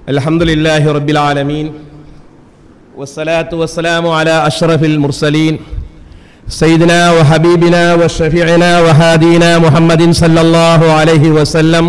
الحمد لله رب العالمين والصلاة والسلام على أشرف المرسلين سيدنا وحبيبنا وشفيعنا وهادينا محمد صلى الله عليه وسلم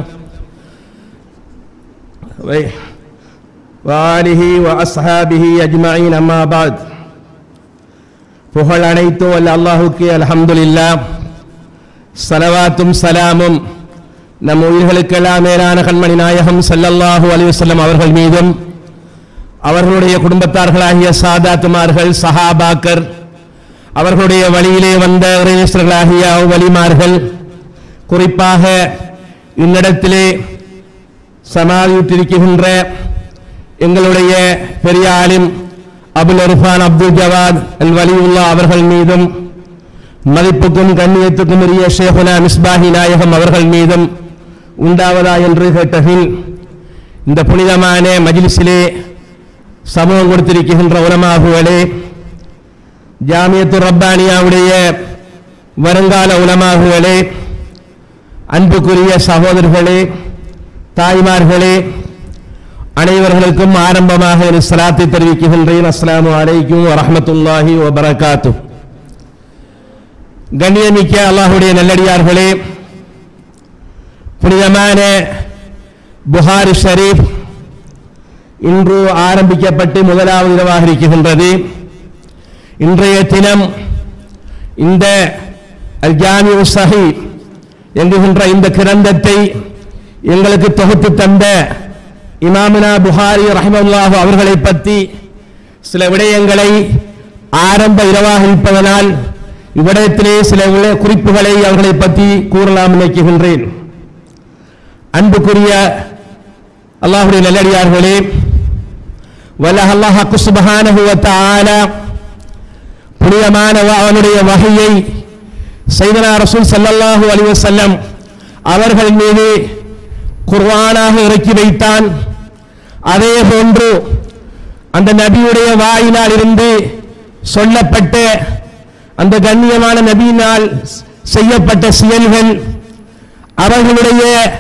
و- وآله وأصحابه أجمعين أما بعد புகழ் அனைத்தும் வல்ல அல்லாஹுக்கு அல்ஹம்துலில்லா சலவாத்தும் சலாமும் நம் உயிர்களுக்கெல்லாம் மேலான கண்மணி நாயகம் ஸல்லல்லாஹு அலைஹி வஸல்லம் அவர்கள் மீதும் அவர்களுடைய குடும்பத்தார்களாகிய சாதாத்துமார்கள் சஹாபாக்கர் அவர்களுடைய வழியிலே வந்த இறைநேசர்களாகிய வலிமார்கள் குறிப்பாக இன்னிடத்திலே சமாதித்திருக்கின்ற எங்களுடைய பெரிய ஆலிம் அபுல் இர்ஃபான் அப்துல் ஜவாத் அல் வலியுல்லா அவர்கள் மீதும் மதிப்புக்கும் கண்ணியத்துக்கும் உரிய ஷேகுனா மிஸ்பாஹி நாயகம் அவர்கள் மீதும் உண்டாவதா என்று கேட்டபின் இந்த புனிதமான மஜ்லிஸிலே சமூகம் கொடுத்திருக்கின்ற உலமாகுகளே ஜாமியத்து ரப்பானியாவுடைய வருங்கால உலமாகுகளே அன்புக்குரிய சகோதரர்களே தாய்மார்களே அனைவர்களுக்கும் ஆரம்பமாக என் சலாத்தை தெரிவிக்கின்றேன் அஸ்ஸலாமு அலைக்கும் வரஹ்மத்துல்லாஹி வபரகாத்து கண்ணியமிக்க அல்லாஹுடைய நல்லடியார்களே புனிதமான புகாரி ஷரீஃப் இன்று ஆரம்பிக்கப்பட்டு முதலாவது இரவாக இருக்கின்றது இன்றைய தினம் இந்த அல் ஜாமிஉ சஹி என்கின்ற இந்த கிரந்தத்தை எங்களுக்கு தொகுத்து தந்த இமாமினா புகாரி ரஹ்மல்லாஹு அவர்களை பற்றி சில விடயங்களை ஆரம்ப இரவாக இருப்பதனால் இவ்விடத்திலே சில விள- குறிப்புகளை அவர்களை பற்றி கூறலாம் நினைக்கின்றேன் அன்புக்குரிய அல்லாஹுடைய நல்லடியார்களே வல்லஹ் அல்லாஹ் சுப்ஹானஹு வ தஆலா புனிதமான வ- அவனுடைய வகையை செய்தனா ரசூல் ஸல்லல்லாஹு அலைஹி வஸல்லம் அவர்கள் மீது குர்ஆனாக இறக்கி வைத்தான் அதே போன்று அந்த நபியுடைய வாயினால் இருந்து சொல்லப்பட்ட அந்த கண்ணியமான நபியினால் செய்யப்பட்ட செயல்கள் அவர்களுடைய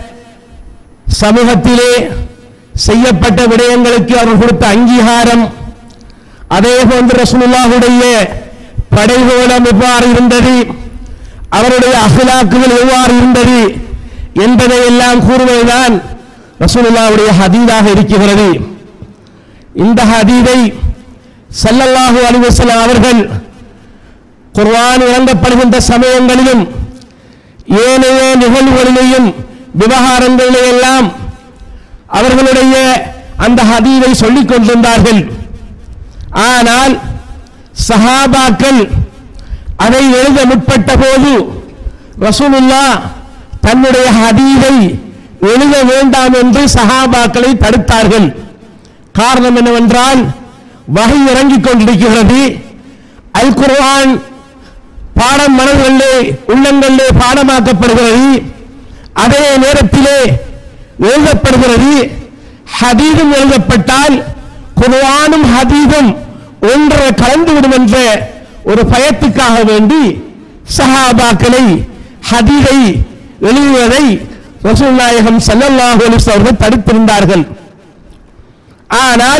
சமூகத்திலே செய்யப்பட்ட விடயங்களுக்கு அவர் கொடுத்த அங்கீகாரம் அதே போன்று ரசூலுல்லாஹுடைய படைகோலம் எவ்வாறு இருந்தது அவருடைய அகலாக்குகள் எவ்வாறு இருந்தது என்பதை எல்லாம் கூறுவதுதான் ரசூலுல்லாஹுடைய ஹதீதாக இருக்கிறது இந்த ஹதீதை ஸல்லல்லாஹு அலைஹி வஸல்லம் அவர்கள் குர்ஆன் இறங்கப்படுகின்ற சமயங்களிலும் ஏனைய நிகழ்வுகளிலேயும் விவகாரங்களிலே எல்லாம் அவர்களுடைய அந்த ஹதீதை சொல்லிக் கொண்டிருந்தார்கள் ஆனால் சஹாபாக்கள் அதை எழுத முற்பட்ட போது ரசூலுல்லா தன்னுடைய ஹதீதை எழுத வேண்டாம் என்று சஹாபாக்களை தடுத்தார்கள் காரணம் என்னவென்றால் வகை இறங்கிக் கொண்டிருக்கிறது அல் குர்ஆன் பாடம் மனதிலே உள்ளங்களிலே பாடமாக்கப்படுகிறது அதே நேரத்திலே எழுதப்படுகிறது ஹதீதும் எழுதப்பட்டால் குர்ஆனும் ஹதீதும் ஒன்றை கலந்துவிடும் என்ற ஒரு பயத்துக்காக வேண்டி சஹாபாக்களை ஹதீதை எழுதுவதை ரசூல் நாயகம் ஸல்லல்லாஹு அலைஹி வஸல்லம் அவர்கள் தடுத்திருந்தார்கள் ஆனால்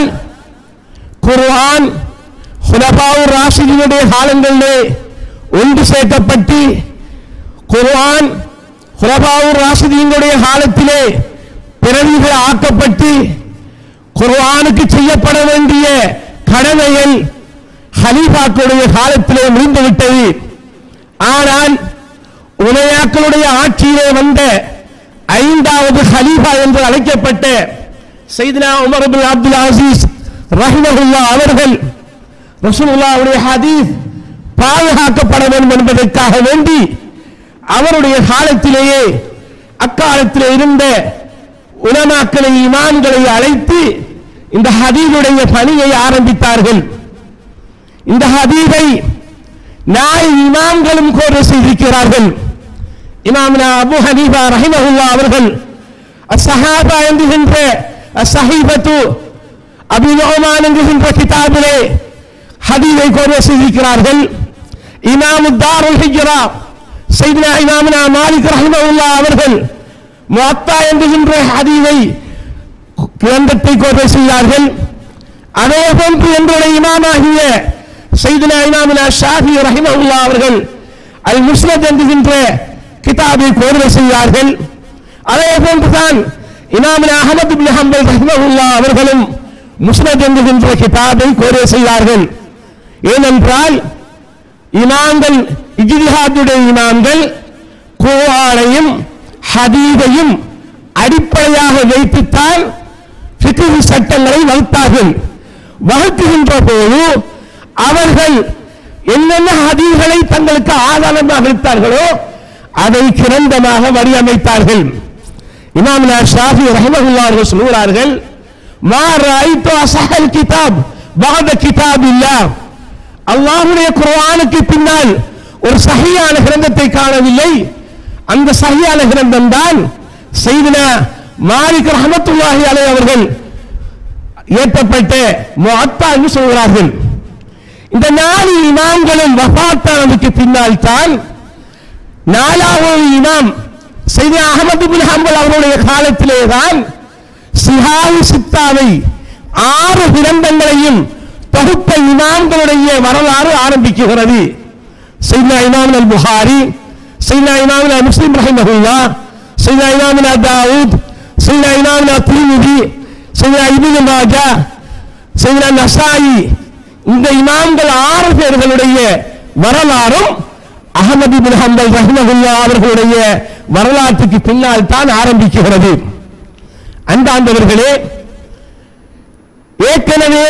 குர்ஆன் ஹுலஃபாவு ராஷிதினுடைய காலங்களிலே ஒன்று சேர்க்கப்பட்டு குர்ஆன் ஹுலஃபாவு ராஷிதீனுடைய காலத்திலே பிறவிகள் ஆக்கப்பட்டு குர்ஆனுக்கு செய்யப்பட வேண்டிய கடமைகள் ஹலீஃபாக்களுடைய காலத்திலே முடிந்துவிட்டது ஆனால் உமையாக்களுடைய ஆட்சியிலே வந்த ஐந்தாவது ஹலீஃபா என்று அழைக்கப்பட்ட சைதுனா உமர் பின் அப்துல் அசீஸ் ரஹ்மஹுல்லா அவர்கள் ரசூலுல்லாஹ்வுடைய ஹதீஸ் பாதுகாக்கப்பட வேண்டும் என்பதற்காக வேண்டி அவருடைய காலத்திலேயே அக்காலத்திலே இருந்த உலமாக்களை இமாம்களை அழைத்து இந்த ஹதீதுடைய பணியை ஆரம்பித்தார்கள் இந்த ஹதீதை நாய் இமாம்களும் கோர செய்திருக்கிறார்கள் இமாம்னா அபு ஹனீஃபா ரஹிமஹுல்லா அவர்கள் அஸ்ஸஹாபா என்கின்ற அஸ்ஸஹீபத்து அபி நுஅமான் என்கின்ற கிதாபிலே ஹதீதை கோர செய்திருக்கிறார்கள் இமாமு தாருல் ஹிஜ்ரா சையதுனா இமாமுனா மாலிக் ரஹிமஹுல்லா அவர்கள் முஅத்தா என்கின்ற ஹதீதை கிரந்தத்தை கோர்வை செய்தார்கள் அதே போன்று என்னுடைய இமாமாகிய செய்தினா இமாமினா ஷாஃபி ரஹிமஹுல்லா அவர்கள் அல் முஸ்னத் என்கின்ற கிதாபை கோர்வை செய்தார்கள் அதே போன்றுதான் இமாமினா அகமது பின் ஹம்பல் ரஹிமஹுல்லா அவர்களும் முஸ்னத் என்கின்ற கிதாபை கோர்வை செய்தார்கள் ஏனென்றால் இமாம்கள் இஜ்திஹாதுடைய இமாம்கள் குர்ஆனையும் ஹதீதையும் அடிப்படையாக வைத்துத்தான் ஃபிக்ஹ் சட்டங்களை வகுத்தார்கள் வகுக்குகின்ற போது அவர்கள் என்னென்ன ஹதீகளை தங்களுக்கு ஆதாரமாக வைத்தார்களோ அதை கிரந்தமாக வடிவமைத்தார்கள் இமாம் ஷாஃபி ரஹிமஹுல்லா அவர்கள் சொல்கிறார்கள் மா ரஐத்து அஸஹல் கிதாப் பஅத கிதாபில்லாஹ் அல்லாஹ்வுடைய குர்ஆனுக்கு பின்னால் ஒரு சஹியான கிரந்தத்தை காணவில்லை அந்த சஹியான கிரந்தம் தான் செய்தினா மாலிக் ரஹமத்துல்லாஹி அலைஹி அவர்கள் ஏற்றப்பட்ட முஅத்தா என்று சொல்கிறார்கள் இந்த நாலு இமாம்களும் வஃபாத்தானதுக்கு பின்னால் தான் நாலாவது இமாம் செய்தி அகமது பின் ஹம்பல் அவருடைய காலத்திலே தான் சிஹாவு சித்தாவை ஆறு கிரந்தங்களையும் தொகுத்த இமாம்களுடைய வரலாறு ஆரம்பிக்குகிறது செய்தா இமாம் அல் புகாரி செய்தா இமாம் அல் முஸ்லிம் ரஹிமஹுல்லா செய்தா இமாம் அல் தாவூத் செய்தா இமாம் அல் திருமிதி செய்தா இப்னு மாஜா செய்தா நசாயி இந்த இமாம்கள் ஆறு பேர்களுடைய வரலாறும் அகமது பின் ஹம்பல் ரஹிமஹுல்லா அவர்களுடைய வரலாற்றுக்கு பின்னால் தான் ஆரம்பிக்குகிறது அன்பாண்டவர்களே ஏற்கனவே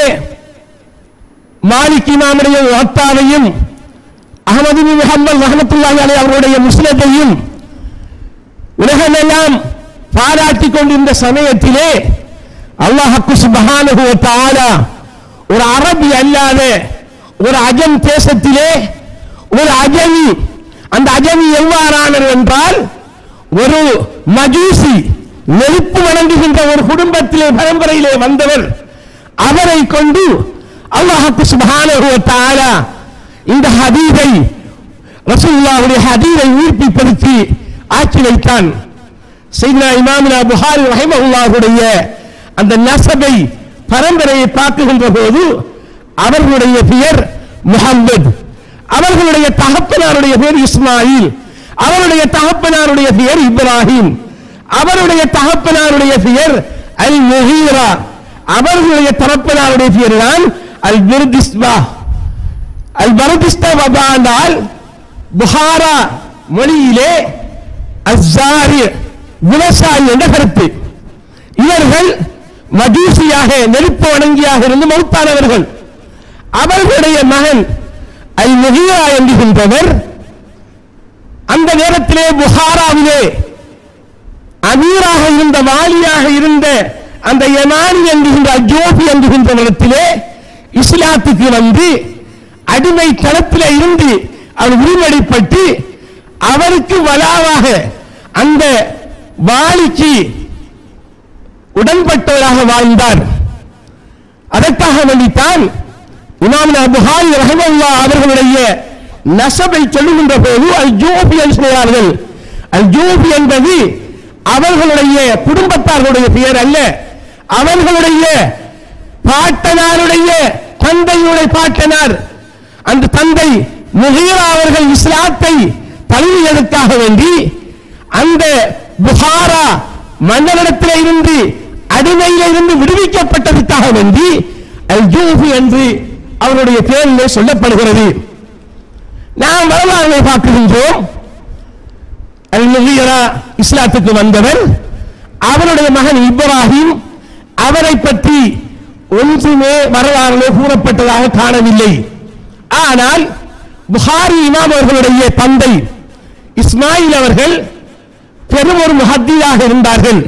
மாலிக் இமாமுடைய ஒத்தாவையும் அகமது பின் ஹம்பல் ரஹமத்துல்லாஹி அலைஹி அவருடைய முஸ்லித்தையும் உலகமெல்லாம் பாராட்டிக் கொண்டிருந்த சமயத்திலே அல்லாஹ்க்கு சுப்ஹானஹு வ தஆலா ஒரு அரபி அல்லாத ஒரு அஜம் தேசத்திலே ஒரு அஜமி அந்த அஜமி எவ்வாறானவர் என்றால் ஒரு மஜூசி நெருப்பு வணங்குகின்ற ஒரு குடும்பத்திலே பரம்பரையிலே வந்தவர் அவரை கொண்டு அல்லாஹ்க்கு சுப்ஹானஹு வ தஆலா இந்த ஹதீதை ரசூலுல்லாஹுடைய ஹதீதை உயிர்ப்பிப்படுத்தி ஆக்கி வைத்தான் செய்தினா இமாமினா புகாரி ரஹிமஹுல்லாஹுடைய அந்த நசபை பரம்பரையை பார்க்குகின்ற போது அவர்களுடைய பெயர் முஹம்மது அவர்களுடைய தகப்பனாருடைய பெயர் இஸ்மாயில் அவருடைய தகப்பனாருடைய பெயர் இப்ராஹிம் அவருடைய தகப்பனாருடைய பெயர் அல் முஹீரா அவர்களுடைய தகப்பனாருடைய பெயர் தான் அல் பிர்கிஸ்பா அல் பரதிஸ்தா என்றால் புகாரா மொழியிலே அஸ்ஸாரி விவசாயி என்ற கருத்து இவர்கள் மஜூசியாக நெருப்பு வணங்கியாக இருந்து மௌத்தானவர்கள் அவர்களுடைய மகன் அல் முகியா என்கின்றவர் அந்த நேரத்திலே புகாராவிலே அமீராக இருந்த வாலியாக இருந்த அந்த யமானி என்கின்ற ஜோபி என்கின்ற இடத்திலே இஸ்லாத்துக்கு வந்து அடிமை தளத்திலே இருந்து அவர் உரிமடிப்பட்டு அவருக்கு வலாவாக அந்த வாலிக்கு உடன்பட்டவராக வாழ்ந்தார் அதற்காக வேண்டித்தான் இமாம் புகாரி ரஹமல்லா அவர்களுடைய நசபை சொல்லுகின்ற போது அல் ஜோபி என்று சொல்கிறார்கள் அல் ஜோபி என்பது அவர்களுடைய குடும்பத்தார்களுடைய பெயர் அல்ல அவர்களுடைய பாட்டனாருடைய தந்தையுடைய பாட்டனார் அந்த தந்தை முகீரா அவர்கள் இஸ்லாத்தை தழுவியதற்காக வேண்டி அந்த புகாரா மன்னரிடத்தில் இருந்து அடிமையில இருந்து விடுவிக்கப்பட்டதற்காக வேண்டி அல் ஜூஃபி என்று அவருடைய பேரிலே சொல்லப்படுகிறது நாம் வரலாறுகளை பார்க்கின்றோம் அல் முகீரா இஸ்லாத்துக்கு வந்தவர் அவருடைய மகன் இப்ராஹிம் அவரை பற்றி ஒன்றுமே வரலாறுலே கூறப்பட்டதாக காணவில்லை ஆனால் புகாரி இமாம் அவர்களுடைய தந்தை இஸ்மாயில் அவர்கள் பெரும் ஒரு முஹத்தியாக இருந்தார்கள்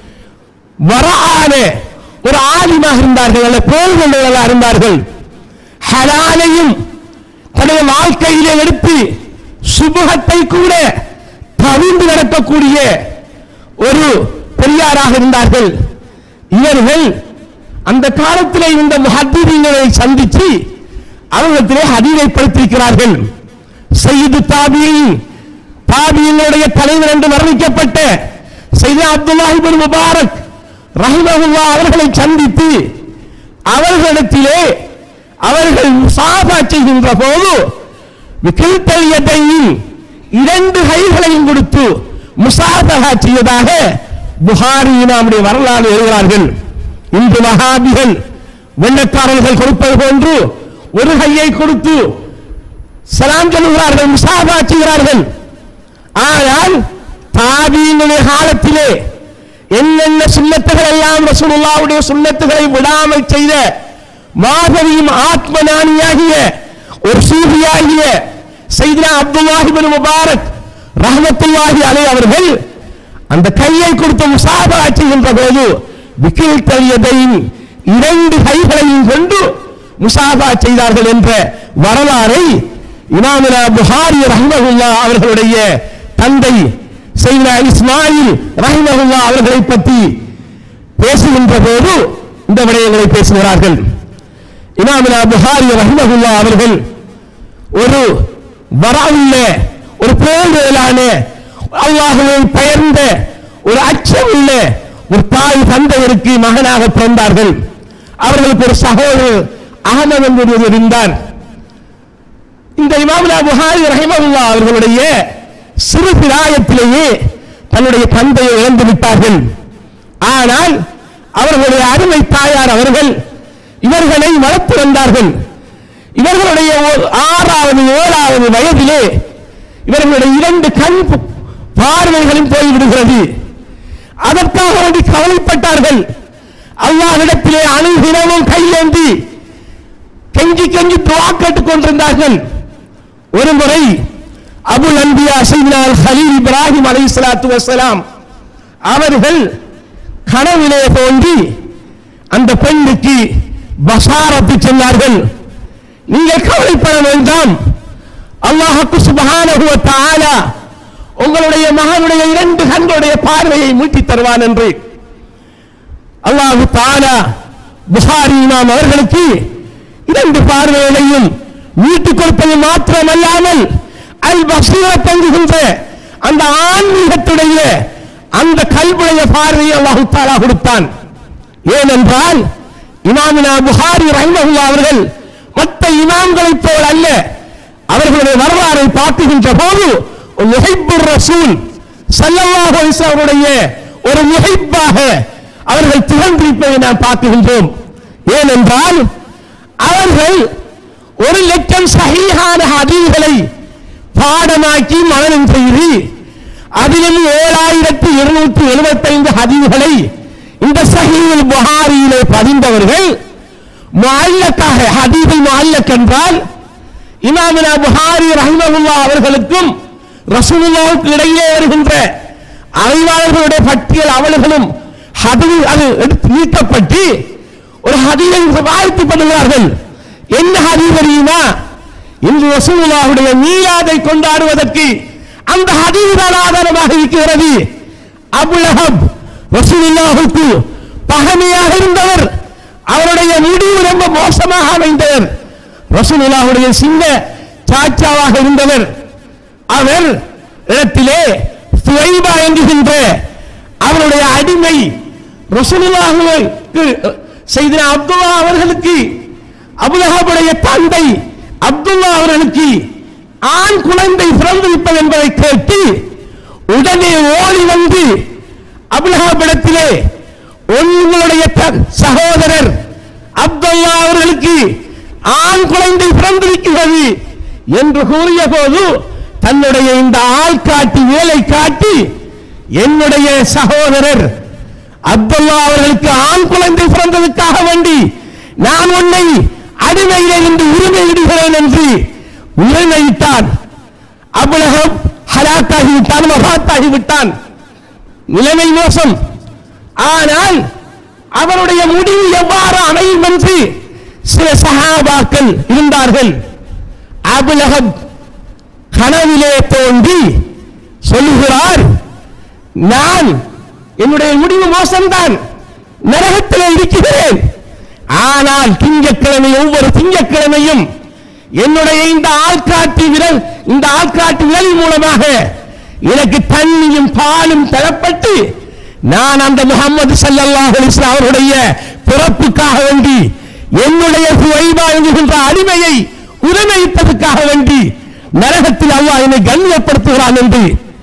வரான ஒரு ஆலிமாக இருந்தார்கள் அல்ல கோல் கொண்டவர்களாக இருந்தார்கள் ஹலாலையும் தன்னுடைய வாழ்க்கையிலே எடுத்து சுபகத்தை கூட தவிர்ந்து நடக்கக்கூடிய ஒரு பெரியாராக இருந்தார்கள் இவர்கள் அந்த காலத்திலே இந்த முஹத்திகளை சந்தித்து அவர்களிடத்திலே ஹதீரை படுத்திருக்கிறார்கள் சையது தாபியின் தாபியினுடைய தலைவர் என்று வர்ணிக்கப்பட்ட சையது அப்துல்லாஹி பின் முபாரக் ரஹிமஹுல்லா அவர்களை சந்தித்து அவர்களிடத்திலே அவர்கள் முசாபா செய்கின்ற போது விகில்தலியத்தையும் இரண்டு கைகளையும் கொடுத்து முசாபகா செய்வதாக புகாரி இமாமுடைய வரலாறு எழுதுகிறார்கள் இன்று வஹாபிகள் வெள்ளக்காரர்கள் கொடுப்பது போன்று ஒரு கையை கொடுத்து சலாம் சொல்லுகிறார்கள் முசாபா செய்கிறார்கள் ஆனால் தாபீனுடைய காலத்திலே என்னென்ன சுண்ணத்துகள் எல்லாம் ரசூலுல்லாவுடைய சுண்ணத்துகளை விடாமல் செய்த மாபெரும் ஆத்ம ஞானியாகிய ஒரு சூஃபியாகிய செய்தினா அப்துல்லாஹி பின் முபாரக் ரஹமத்துல்லாஹி அலை அவர்கள் அந்த கையை கொடுத்த முசாபா செய்கின்ற போது விக்கில் தழியதையும் இரண்டு கைகளையும் கொண்டு முசாபா செய்தார்கள் என்ற வரலாறை இமாமுனா புகாரி ரஹ்மஹுல்லா அவர்களுடைய தந்தை செய்தா இஸ்மாயில் ரஹ்மஹுல்லா அவர்களை பற்றி பேசுகின்ற போது இந்த விடயங்களை பேசுகிறார்கள் இமாமுனா புகாரி ரஹ்மஹுல்லா அவர்கள் ஒரு வரவுள்ள ஒரு பேருலான அல்லாஹுவை பெயர்ந்த ஒரு அச்சமுள்ள ஒரு தாய் தந்தையருக்கு மகனாக பிறந்தார்கள் அவர்களுக்கு ஒரு சகோதரர் அகமது என்பது இருந்தார் இந்த இமாமுல்லா புகாரி ரஹிமல்லா அவர்களுடைய சிறு பிராயத்திலேயே தன்னுடைய தந்தையை இழந்து விட்டார்கள் ஆனால் அவர்களுடைய அருமை தாயார் அவர்கள் இவர்களை வளர்த்து வந்தார்கள் இவர்களுடைய ஓ- ஆறாவது ஏழாவது வயதிலே இவர்களுடைய இரண்டு கண் பு- பார்வைகளும் போய்விடுகிறது அதற்காக வேண்டி கவலைப்பட்டார்கள் அல்லாஹ்விடத்திலே அணுகினமும் கையேந்தி கெஞ்சி கெஞ்சி துவா கேட்டுக் கொண்டிருந்தார்கள் ஒரு முறை அபுல் அன்பியா சைதினால் ஹலீல் இப்ராஹிம் அலை சலாத்து வசலாம் அவர்கள் கனவிலே தோன்றி அந்த பெண்ணுக்கு பசாரத்து சொன்னார்கள் நீங்கள் கவலைப்பட வேண்டாம் அல்லாஹுக்கு சுபஹானஹு வ தஆலா உங்களுடைய மகனுடைய இரண்டு கண்களுடைய பார்வையை மீட்டி தருவான் என்று அல்லாஹு தாலா புகாரி இமாம் அவர்களுக்கு இரண்டு பார்வைகளையும் மீட்டுக் கொடுப்பது மாத்திரமல்லாமல் அல் பசீர தங்குகின்ற அந்த ஆன்மீகத்துடைய அந்த கல்விடைய பார்வையை அல்லாஹு தாலா கொடுத்தான் ஏனென்றால் இமாமினா புகாரி ரஹ்மஹுல்லா அவர்கள் மற்ற இமாம்களைப் போல் அல்ல அவர்களுடைய வரலாறை பார்க்குகின்ற போது ஒரு முஹிப்புர் ரசூல் ஸல்லல்லாஹு அலைஹி வஸல்லம் அவருடைய ஒரு முஹிப்பாக அவர்கள் திகழ்ந்திருப்பதை நாம் பார்க்குகின்றோம் ஏனென்றால் அவர்கள் ஒரு லட்சம் சஹீஹான ஹதீஸ்களை பாடமாக்கி மனனம் செய்து அதிலும் ஏழாயிரத்தி இருநூற்றி எழுபத்தைந்து ஹதீஸ்களை இந்த சஹீல் புகாரியிலே பதிந்தவர்கள் முஅல்லக்காக ஹதீஸில் முஅல்லக் என்றால் இமாமினா புகாரி ரஹிமஹுல்லா அவர்களுக்கும் ரசூலுல்லாவுக்கு இடையே வருகின்ற அறிவாளர்களுடைய பட்டியல் அவர்களும் ஹதீஸ் அது எடுத்து நீக்கப்பட்டு ஒரு ஹதீஸை வாய்த்து பண்ணுகிறார்கள் என்ன ஹதீஸ் தெரியுமா இன்று ரசூலுல்லாவுடைய மீலாதை கொண்டாடுவதற்கு அந்த ஹதீஸ் தான் ஆதாரமாக இருக்கிறது அபுலஹப் ரசூலுல்லாஹுக்கு பகமையாக இருந்தவர் அவருடைய முடிவு ரொம்ப மோசமாக அமைந்தவர் ரசூலுல்லாஹுடைய சிங்க சாச்சாவாக இருந்தவர் அவர் இடத்திலே சுவைபா என்கின்ற அவருடைய அடிமை ரசூலுல்லாஹுக்கு செய்த அப்துல்லா அவர்களுக்கு அபுலஹாபுடைய தந்தை அப்துல்லா அவர்களுக்கு ஆண் குழந்தை பிறந்திருப்பது என்பதை கேட்டு உடனே ஓடி வந்து அபுலஹாபிடத்திலே உங்களுடைய த- சகோதரர் அப்துல்லா அவர்களுக்கு ஆண் குழந்தை பிறந்திருக்கிறது என்று கூறிய போது தன்னுடைய இந்த ஆள் காட்டி வேலை காட்டி என்னுடைய சகோதரர் அப்துல்லா அவர்களுக்கு ஆண் குழந்தை பிறந்ததற்காக வேண்டி நான் உன்னை அடிமையிலே இருந்து உரிமை விடுகிறேன் என்று உரிமையிட்டான் அபுலகம் ஹலாக்காகி விட்டான் மகாத்தாகி விட்டான் நிலைமை மோசம் ஆனால் அவருடைய முடிவு எவ்வாறு அமையும் என்று சில சஹாபாக்கள் இருந்தார்கள் அபுலகம் கனவிலே தோன்றி சொல்லுகிறார் நான் என்னுடைய முடிவு மோசம்தான் நரகத்திலே இருக்கிறேன் ஆனால் திங்கட்கிழமை ஒவ்வொரு திங்கட்கிழமையும் என்னுடைய இந்த ஆள்காட்டி விரல் இந்த ஆள்காட்டி விரல் மூலமாக எனக்கு தண்ணியும் பாலும் தரப்பட்டு நான் அந்த முகமது ஸல்லல்லாஹு அலைஹி வஸல்லம் அவருடைய பிறப்புக்காக வேண்டி என்னுடைய சுவைபா என்கின்ற அடிமையை உரிமையிட்டதுக்காக வேண்டி நரகத்தில் அல்லாஹ் என்னை கண்ணியப்படுத்துகிறான் என்று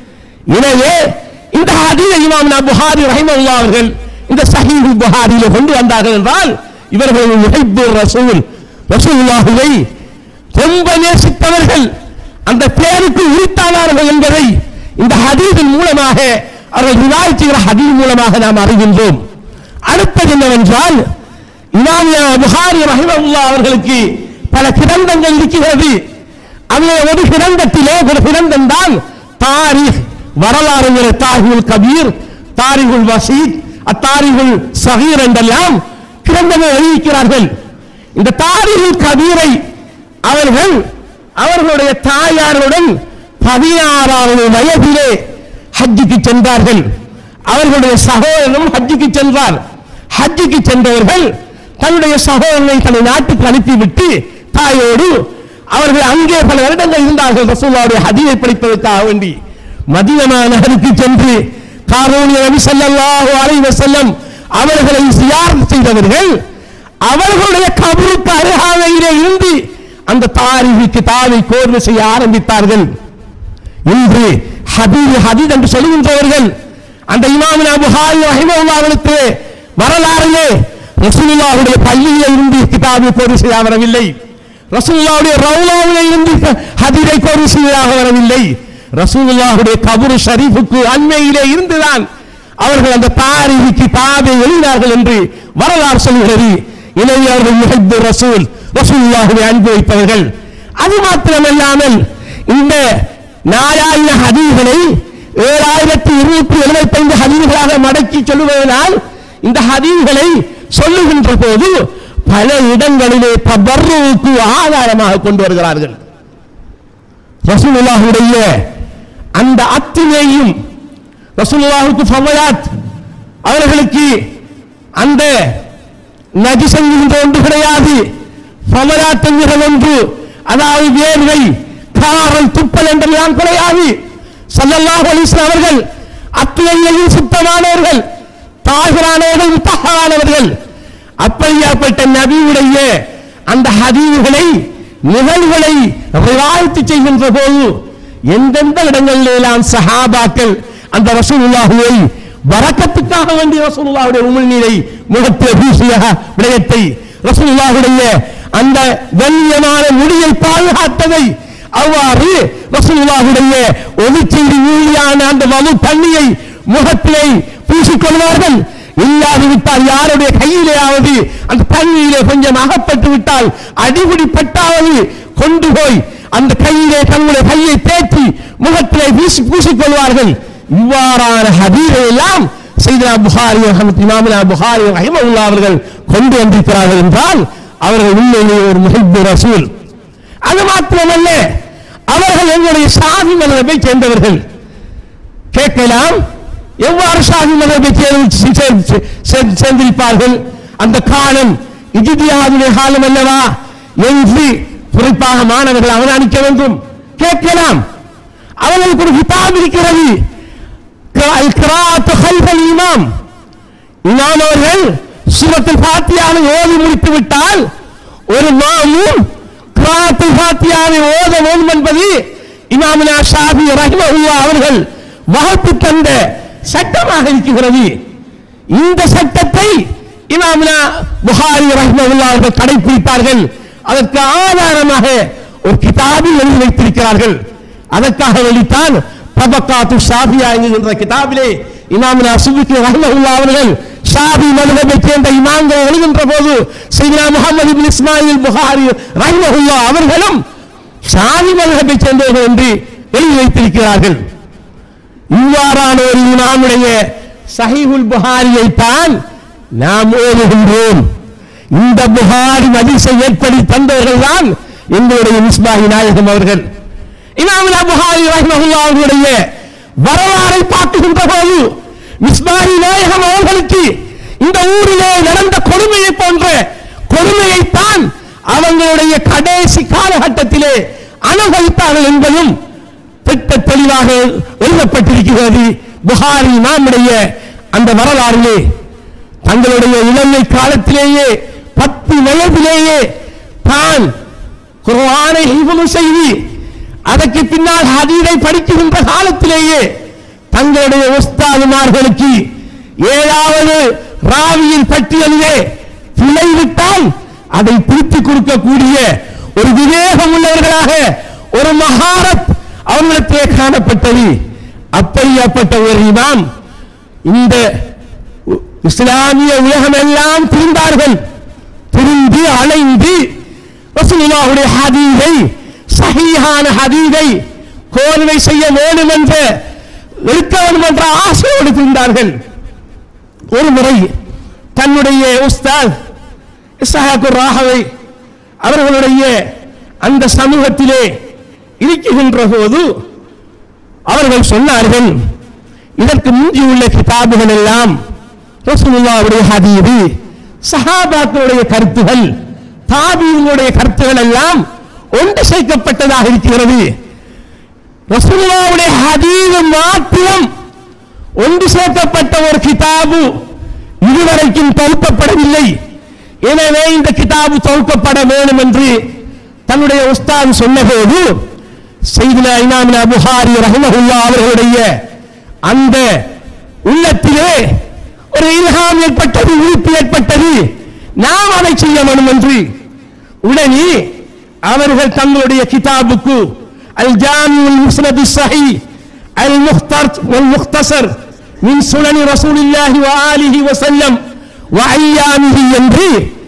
எனவே இந்த ஹதீஸை இமாம் நா புகாரி ரஹிமஹுல்லாஹ் அவர்கள் இந்த சஹீஹ் புகாரியில கொண்டு வந்தார்கள் என்றால் இவர்கள் முஹிப்பு ரசூல் ரசூலுல்லாஹுவை ரொம்ப நேசித்தவர்கள் அந்த பேருக்கு உரித்தானார்கள் என்பதை இந்த ஹதீஸின் மூலமாக அவர்கள் ரிவாய் செய்கிற ஹதீஸ் மூலமாக நாம் அறிகின்றோம் அடுத்தது என்னவென்றால் இமாம் புகாரி ரஹிமஹுல்லாஹ் அவர்களுக்கு பல கிரந்தங்கள் இருக்கிறது அதில் ஒரு கிரந்தத்திலே ஒரு கிரந்தம் தான் தாரிக் வரலாறு தாரிகுல் கபீர் தாரிகுல் வசீத் அத்தாரிகுல் சகீர் என்றெல்லாம் கிரந்தங்கள் எழுதிக்கிறார்கள் இந்த தாரிகுல் கபீரை அவர்கள் அவர்களுடைய தாயாருடன் பதினாறாவது வயதிலே ஹஜ்ஜுக்கு சென்றார்கள் அவர்களுடைய சகோதரனும் ஹஜ்ஜுக்கு சென்றார் ஹஜ்ஜுக்கு சென்றவர்கள் தன்னுடைய சகோதரனை தன்னை நாட்டுக்கு அனுப்பிவிட்டு தாயோடு அவர்கள் அங்கே பல வருடங்கள் இருந்தார்கள் ரசூலுல்லாஹுடைய ஹதீஸை படிப்பதற்காக வேண்டி மதீனா நகருக்கு சென்று காரூணிய நபி ஸல்லல்லாஹு அலைஹி வஸல்லம் அவர்களை சியாரத் செய்தவர்கள் அவர்களுடைய கபருக்கு அருகாமையிலே இருந்து அந்த தாரிகு கிதாபை கோர்வு செய்ய ஆரம்பித்தார்கள் இன்று ஹபீர் ஹதீத் என்று சொல்லுகின்றவர்கள் அந்த இமாமின் புகாரி ரஹிமஹுல்லாஹ் அவர்களுக்கு வரலாறிலே ரசூலுல்லாஹுடைய பள்ளியிலே இருந்து கிதாபை கோர்வு செய்ய வரவில்லை ரசூலுல்லாஹுடைய ரவுலாவிலே இருந்து ஹதீரை கோர்வு செய்வதாக வரவில்லை ரசூலுல்லாஹுடைய கபரு ஷரீஃபுக்கு அண்மையிலே இருந்துதான் அவர்கள் அந்த தாரிகு கிதாபை எழுதினார்கள் என்று வரலாறு சொல்கிறது இளைய அவர்கள் முஹப்பு ரசூல் ரசூலுல்லாஹுவை அன்பு வைப்பவர்கள் அது மாத்திரமல்லாமல் இந்த நாலாயிரம் ஹதீகளை ஏழாயிரத்தி இருநூற்றி எழுபத்தி ஐந்து ஹதீர்களாக மடக்கி சொல்லுவதனால் இந்த ஹதீகளை சொல்லுகின்ற போது பல இடங்களிலே தபர்ருக்கு ஆதாரமாக கொண்டு வருகிறார்கள் ரசூலுல்லாஹுடைய அந்த அத்துணையும் ரசூலுல்லாஹுக்கு ஃபவலாத் அவர்களுக்கு அந்த நஜிஸ் என்கின்ற ஒன்று கிடையாது ஃபவலாத் என்கிற ஒன்று அதாவது வேர்வை காரல் துப்பல் என்றெல்லாம் கிடையாது ஸல்லல்லாஹு அலைஹி வஸல்லம் அவர்கள் அத்துணையையும் சுத்தமானவர்கள் தாகிரானவர்கள் முத்தஹானவர்கள் அப்படியாப்பட்ட நபியுடைய அந்த ஹதீவுகளை நிகழ்வுகளை ரிவாயத்து செய்கின்ற போது எந்தெந்த இடங்களிலெல்லாம் சஹாபாக்கள் அந்த ரசூலுல்லாஹுவை வரக்கத்துக்காக வேண்டிய ரசூலுல்லாஹுடைய உமிழ்நீரை முகத்தில் பூசிய விடயத்தை ரசூலுல்லாஹுடைய அந்த கண்ணியமான முடியை பாதுகாத்ததை அவ்வாறு ரசூலுல்லாஹுடைய ஒதுக்கீடு ஊழியான அந்த மது தண்ணியை முகத்திலே பூசிக்கொள்வார்கள் இல்லாது விட்டால் யாருடைய கையிலேயாவது அந்த தண்ணியிலே கொஞ்சம் அகப்பட்டு விட்டால் அடிபடி பட்டாவது கொண்டு போய் அந்த கையிலே தங்களுடைய கையை தேற்றி முகத்திலே வீசி பூசிக்கொள்வார்கள் இவ்வாறான ஹதீரை எல்லாம் செய்தனா புகாரி அஹமத் இமாமினா புகாரி ரஹிமவுல்லா அவர்கள் கொண்டு வந்திருக்கிறார்கள் என்றால் அவர்கள் உண்மையிலே ஒரு முஹிப்பு ரசூல் அது மாத்திரமல்ல அவர்கள் எங்களுடைய சாதி மதத்தை சேர்ந்தவர்கள் கேட்கலாம் எவ்வாறு சாதி மதத்தை சேர்ந்து- சேர்ந்து- சேர்ந்து- சேர்ந்திருப்பார்கள் அந்த காலம் இஜிதியாவுடைய காலம் அல்லவா என்று குறிப்பாக மாணவர்கள் அவதானிக்க வேண்டும் கேட்கலாம் அவர்களுக்கு ஒரு கிதாப் இருக்கிறது கிரா- கிராத்து ஹல்ஃபல் இமாம் இமாம் அவர்கள் சூரத்தில் ஃபாத்தியாவை ஓதி முடித்து விட்டால் ஒரு மாமும் கிராத்தில் ஃபாத்தியாவை ஓத வேண்டும் என்பது இமாமுனா ஷாஃபி ரஹ்மஹுல்லா அவர்கள் வகுப்பு தந்த சட்டமாக இருக்கிறது இந்த சட்டத்தை இமாமுனா புகாரி ரஹ்மஹுல்லா அவர்கள் கடைபிடித்தார்கள் அதற்கு ஆதாரமாக ஒரு கிதாபில் எழுதி வைத்திருக்கிறார்கள் அதற்காக வெளித்தான் தபக்காத்து ஷாஃபியா என்கின்ற கிதாபிலே இமாமுனா சுபுக்கி ரஹ்மஹுல்லா அவர்கள் ஷாஃபி மதுஹபை சேர்ந்த இமாம்கள் எழுகின்ற போது சையனா முகமது இப்னு இஸ்மாயில் புகாரி ரஹ்மஹுல்லா அவர்களும் ஷாஃபி மதுஹபை சேர்ந்தவர்கள் என்று எழுதி வைத்திருக்கிறார்கள் இவ்வாறான ஒரு இமாமுடைய சஹீஹுல் புகாரியை தான் நாம் ஓதுகின்றோம் இந்த புகாரி மதிசை ஏற்படி தந்தவர்கள் தான் எங்களுடைய மிஸ்பாஹி நாயகம் அவர்கள் இமாமுனா புகாரி ரஹ்மஹுல்லா அவர்களுடைய வரலாறை பார்க்கின்ற போது மிஸ்பாஹி நாயகம் அவர்களுக்கு இந்த ஊரிலே நடந்த கொடுமையை போன்ற கொடுமையைத்தான் அவங்களுடைய கடைசி காலகட்டத்திலே அனுபவித்தார்கள் என்பதும் திட்ட தெளிவாக எழுதப்பட்டிருக்கிறது புகாரி நம்முடைய அந்த வரலாறிலே தங்களுடைய இளமை காலத்திலேயே பத்து வயதிலேயே தான் குர்ஆனை ஹிஃபுல் செய்து அதற்கு பின்னால் ஹதீதை படிக்கின்ற காலத்திலேயே தங்களுடைய உஸ்தாதுமார்களுக்கு ஏழாவது ராவியின் பட்டியலிலே பிழை விட்டால் அதை திருத்திக் கொடுக்கக்கூடிய ஒரு விவேகம் உள்ளவர்களாக ஒரு மகாரத் அவர்களிடத்திலே காணப்பட்டது அப்படியாப்பட்ட ஒரு இமாம் இந்த உ- இஸ்லாமிய உலகம் எல்லாம் திரிந்தார்கள் திரிந்து அலைந்து ரசூலுல்லாஹுடைய ஹதீதை சஹீஹான ஹதீதை கோர்வை செய்ய வேண்டும் என்ற எடுக்க வேண்டும் என்ற ஆசையோடு திரிந்தார்கள் ஒரு முறை தன்னுடைய உஸ்தாத் இஸ்ஹாக்குர் ராகவை அவர்களுடைய அந்த சமூகத்திலே இருக்கின்ற போது அவர்கள் சொன்னார்கள் இதற்கு முந்தியுள்ள கிதாபுகள் எல்லாம் ரசூலுல்லாஹுடைய ஹதீது சஹாபாக்களுடைய கருத்துகள் தாபீங்களுடைய கருத்துகள் எல்லாம் ஒன்று சேர்க்கப்பட்டதாக இருக்கிறது ரசூலுல்லாஹுடைய ஹதீது மாத்திரம் ஒன்று சேர்க்கப்பட்ட ஒரு கிதாபு இதுவரைக்கும் தொகுக்கப்படவில்லை எனவே இந்த கிதாபு தொகுக்கப்பட வேண்டும் என்று தன்னுடைய உஸ்தாத் சொன்னபோது செய்தினா இமாமினா புகாரி ரஹ்மஹுல்லா அவர்களுடைய அந்த உள்ளத்திலே ஒரு இல்ஹாம் ஏற்பட்டது உறுப்பு ஏற்பட்டது நாம் அதை செய்ய வேண்டும் என்று உடனே அவர்கள் தங்களுடைய கிதாபுக்கு அல் ஜாமியுல் முஸ்னது சஹி அல் முக்தர் வல் முக்தசர் மின் சுனனி ரசூலில்லாஹி வ ஆலிஹி வஸல்லம் வ ஐயாமிஹி என்று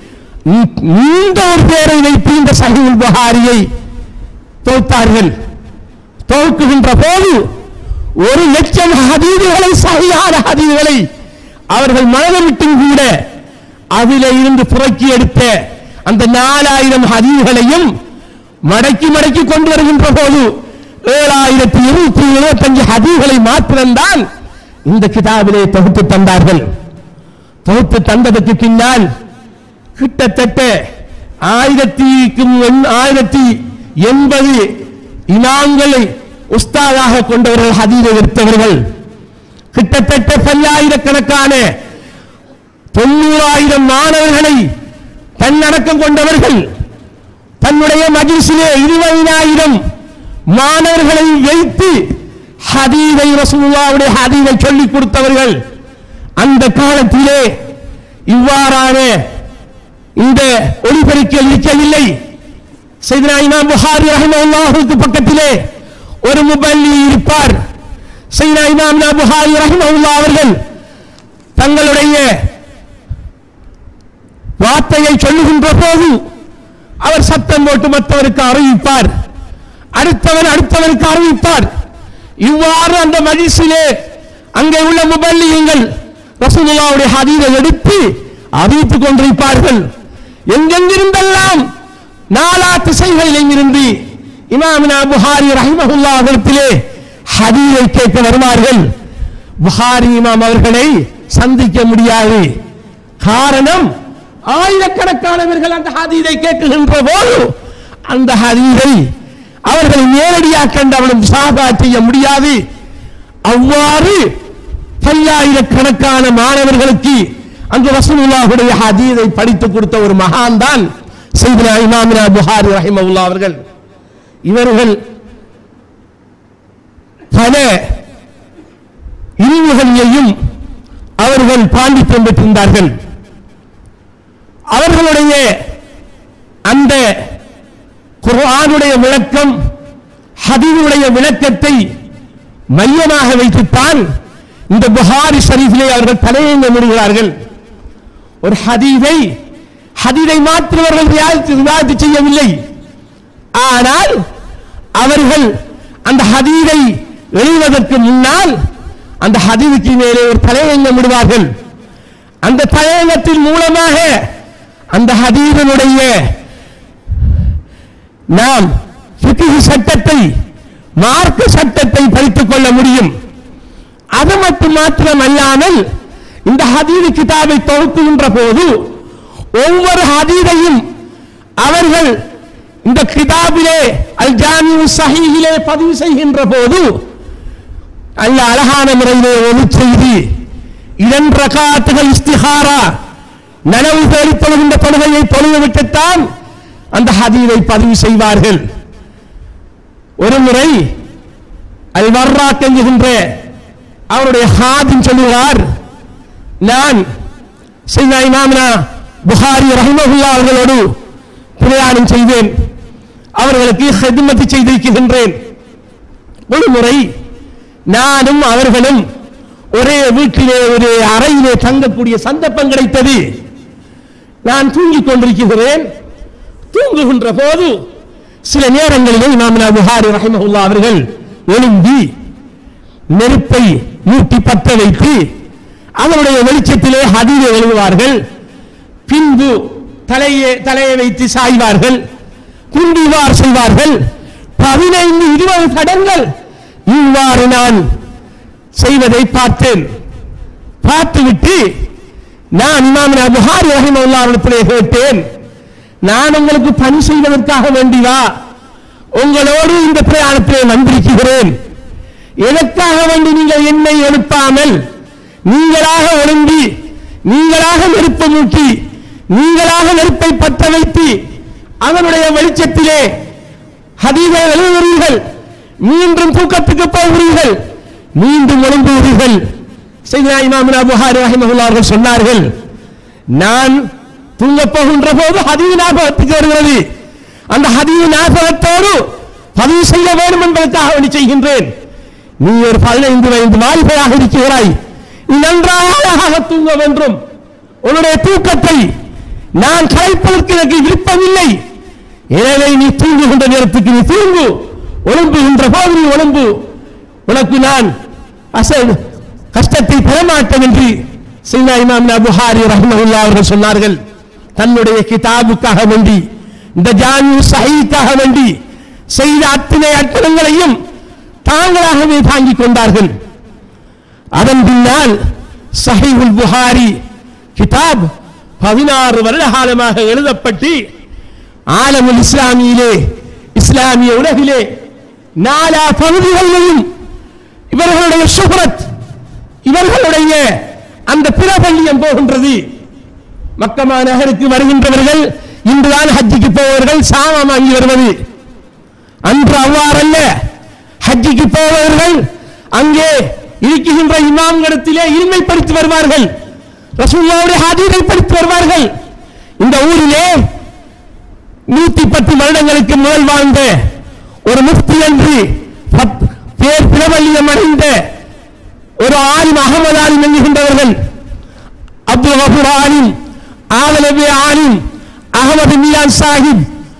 நீண்ட ஒரு பேரை வைத்து இந்த சஹீல் புகாரியை தொகுத்தார்கள் தொகுக்குகின்ற போது ஒரு லட்சம் ஹதீதுகளை சகியான ஹதீதுகளை அவர்கள் மனதமிட்டும் கூட அதிலே இருந்து புறக்கி எடுத்த அந்த நாலாயிரம் ஹதீதுகளையும் மடக்கி மடக்கி கொண்டு வருகின்ற போது ஏழாயிரத்தி இருநூத்தி எழுபத்தஞ்சு ஹதீதுகளை மாத்திரம்தான் இந்த கிதாபிலே தொகுத்து தந்தார்கள் தொகுத்து தந்ததற்கு பின்னால் கிட்டத்தட்ட ஆயிரத்திக்கும் எண்- ஆயிரத்தி எண்பது இமாம்களை உஸ்தாதாக கொண்டவர்கள் ஹதீரை எடுத்தவர்கள் கிட்டத்தட்ட பல்லாயிரக்கணக்கான தொண்ணூறாயிரம் மாணவர்களை தன்னடக்கம் கொண்டவர்கள் தன்னுடைய மஜிசிலே இருபதினாயிரம் மாணவர்களை வைத்து ஹதீதை ரசூலுல்லாவுடைய ஹதீதை சொல்லிக் கொடுத்தவர்கள் அந்த காலத்திலே இவ்வாறான இந்த ஒளிபெருக்கியல் இருக்கவில்லை செய்தனா இமாம் புகாரி ரஹ்மத்துல்லாஹுக்கு பக்கத்திலே ஒரு முபல்லி இருப்பார் செய்தனா இமாம் நா புகாரி ரஹ்மத்துல்லா அவர்கள் தங்களுடைய வார்த்தையை சொல்லுகின்ற போது அவர் சத்தம் போட்டு மற்றவருக்கு அறிவிப்பார் அடுத்தவன் அடுத்தவனுக்கு அறிவிப்பார் இவ்வாறு அந்த மஜிஸிலே அங்கே உள்ள முபல்லியங்கள் ரசூலுல்லாவுடைய ஹதீதை எடுத்து அறிவித்துக் கொண்டிருப்பார்கள் எங்கெங்கிருந்தெல்லாம் நாலா திசைகளிலும் இருந்து இமாமினா புகாரி ரஹிமஹுல்லா அவர்களிடத்திலே ஹதீதை கேட்க வருவார்கள் புகாரி இமாம் அவர்களை சந்திக்க முடியாது காரணம் ஆயிரக்கணக்கானவர்கள் அந்த ஹதீதை கேட்குகின்ற போது அந்த ஹதீதை அவர்கள் நேரடியாக கண்டு அவளும் சாபா செய்ய முடியாது அவ்வாறு பல்லாயிரக்கணக்கான மாணவர்களுக்கு அந்த ரசூலுல்லாஹுடைய ஹதீதை படித்துக் கொடுத்த ஒரு மகான் தான் செய்தினா இமாமினா புகாரி ரஹிமவுல்லா அவர்கள் இவர்கள் பல இழிவுகளையும் அவர்கள் பாண்டித்யம் பெற்றிருந்தார்கள் அவர்களுடைய அந்த குர்ஆனுடைய விளக்கம் ஹதீனுடைய விளக்கத்தை மையமாக வைத்துத்தான் இந்த புகாரி ஷரீஃபிலே அவர்கள் தலையங்க விடுகிறார்கள் ஒரு ஹதீதை ஹதீதை மாத்திரம் அவர்கள் ரியாயத்து- ரிவாயத்து செய்யவில்லை ஆனால் அவர்கள் அந்த ஹதீதை எழுதுவதற்கு முன்னால் அந்த ஹதீதுக்கு மேலே ஒரு தலையங்கம் விடுவார்கள் அந்த தலையங்கத்தின் மூலமாக அந்த ஹதீதனுடைய நாம் ஃபிக்ஹ் சட்டத்தை மார்க்க சட்டத்தை படித்துக் கொள்ள முடியும் அது மட்டும் மாத்திரம் அல்லாமல் இந்த ஹதீது கிதாபை தொகுக்குகின்ற போது ஒவ்வொரு ஹதீதையும் அவர்கள் இந்த கிதாபிலே அல் ஜாமிஉ சஹீஹிலே பதிவு செய்கின்ற போது அல்ல அழகான முறையிலே ஒளி செய்து இரண்டு ரகாத்துகள் இஸ்திஹாரா நனவு தேடி தொழுகின்ற தொழுகையை தொழுது விட்டுத்தான் அந்த ஹதீதை பதிவு செய்வார்கள் ஒரு முறை அல் வர்ராக் என்கின்ற அவருடைய ஹாதிம் சொல்லுகிறார் நான் செய்த இமாமினா புகாரி ரஹிமஹுல்லா அவர்களோடு பிரயாணம் செய்தேன் அவர்களுக்கு ஹெதுமதி செய்திருக்கின்றேன் ஒரு முறை நானும் அவர்களும் ஒரே வீட்டிலே ஒரு அறையிலே தங்கக்கூடிய சந்தர்ப்பம் கிடைத்தது நான் தூங்கிக் கொண்டிருக்கிறேன் தூங்குகின்ற போது சில நேரங்களிலே இமாமினா புகாரி ரஹிமஹுல்லா அவர்கள் எழும்பி நெருப்பை மூட்டி பற்ற வைத்து அவருடைய வெளிச்சத்திலே ஹதீரை எழுதுவார்கள் பின்பு தலையை தலையை வைத்து சாய்வார்கள் பின்பு இவ்வாறு செய்வார்கள் பதினைந்து இருபது தடங்கள் இவ்வாறு நான் செய்வதை பார்த்தேன் பார்த்துவிட்டு நான் இமாமினா புகாரி ரஹிமஹுல்லா அவர்களிடத்திலே கேட்டேன் நான் உங்களுக்கு பணி செய்வதற்காக வேண்டிவா உங்களோடு இந்த பிரயாணத்திலே வந்திருக்கிறேன் எதற்காக வேண்டி நீங்கள் என்னை எழுப்பாமல் நீங்களாக எழும்பி நீங்களாக நெருப்பை மூட்டி நீங்களாக நெருப்பை பற்ற வைத்து அவனுடைய வெளிச்சத்திலே ஹதீதை எழுதுகிறீர்கள் மீண்டும் தூக்கத்துக்கு போகிறீர்கள் மீண்டும் எழும்புகிறீர்கள் செய்தா இமாமினா புகாரி ரஹிமஹுல்லா அவர்கள் சொன்னார்கள் நான் தூங்கப் போகின்ற போது ஹதீது ஞாபகத்துக்கு வருகிறது அந்த ஹதீது ஞாபகத்தோடு பதிவு செய்ய வேண்டும் என்பதற்காக வேண்டி செய்கின்றேன் நீ ஒரு பதினைந்து வயது வாலிபையாக இருக்கிறாய் நீ நன்றாக அழகாக தூங்க வேண்டும் உன்னுடைய தூக்கத்தை நான் கலைப்பதற்கு எனக்கு விருப்பமில்லை எனவே நீ தூங்குகின்ற நேரத்துக்கு நீ தூங்கு ஒழும்புகின்ற போது நீ ஒழும்பு உனக்கு நான் அசல் கஷ்டத்தை பெறமாட்டேன் என்று சீனா இமாம் புகாரி ரஹ்மஹுல்லா அவர்கள் சொன்னார்கள் தன்னுடைய கிதாபுக்காக வேண்டி இந்த ஜானு சஹீக்காக வேண்டி செய்த அத்தனை அற்புதங்களையும் தாங்களாகவே தாங்கிக் கொண்டார்கள் அதன் பின்னால் சஹீஹுல் புகாரி கிதாப் பதினாறு வருட காலமாக எழுதப்பட்டு ஆலமுல் இஸ்லாமியிலே இஸ்லாமிய உலகிலே நாலா பகுதிகளிலும் இவர்களுடைய சுஹரத் இவர்களுடைய அந்த பிரபல்யம் போகின்றது மக்கமா நகருக்கு வருகின்றவர்கள் இன்றுதான் ஹஜ்ஜிக்கு போவர்கள் சாமம் வாங்கி வருவது அன்று அவ்வாறல்ல ஹஜ்ஜிக்கு போவர்கள் அங்கே இருக்கின்ற இமாம்களிடத்திலே இல்மை படித்து வருவார்கள் ரசூல்லாவுடைய ஹதீரை படித்து வருவார்கள் இந்த ஊரிலே நூத்தி பத்து வருடங்களுக்கு முதல் வாழ்ந்த ஒரு முஃப்தி என்று பத்- பேர் பிரபல்யம் அடைந்த ஒரு ஆலிம் அகமது ஆலிம் என்கின்றவர்கள் அப்துல் கபூர் ஆலிம் ஆவலபி ஆலிம் அகமது மியான் சாஹிப்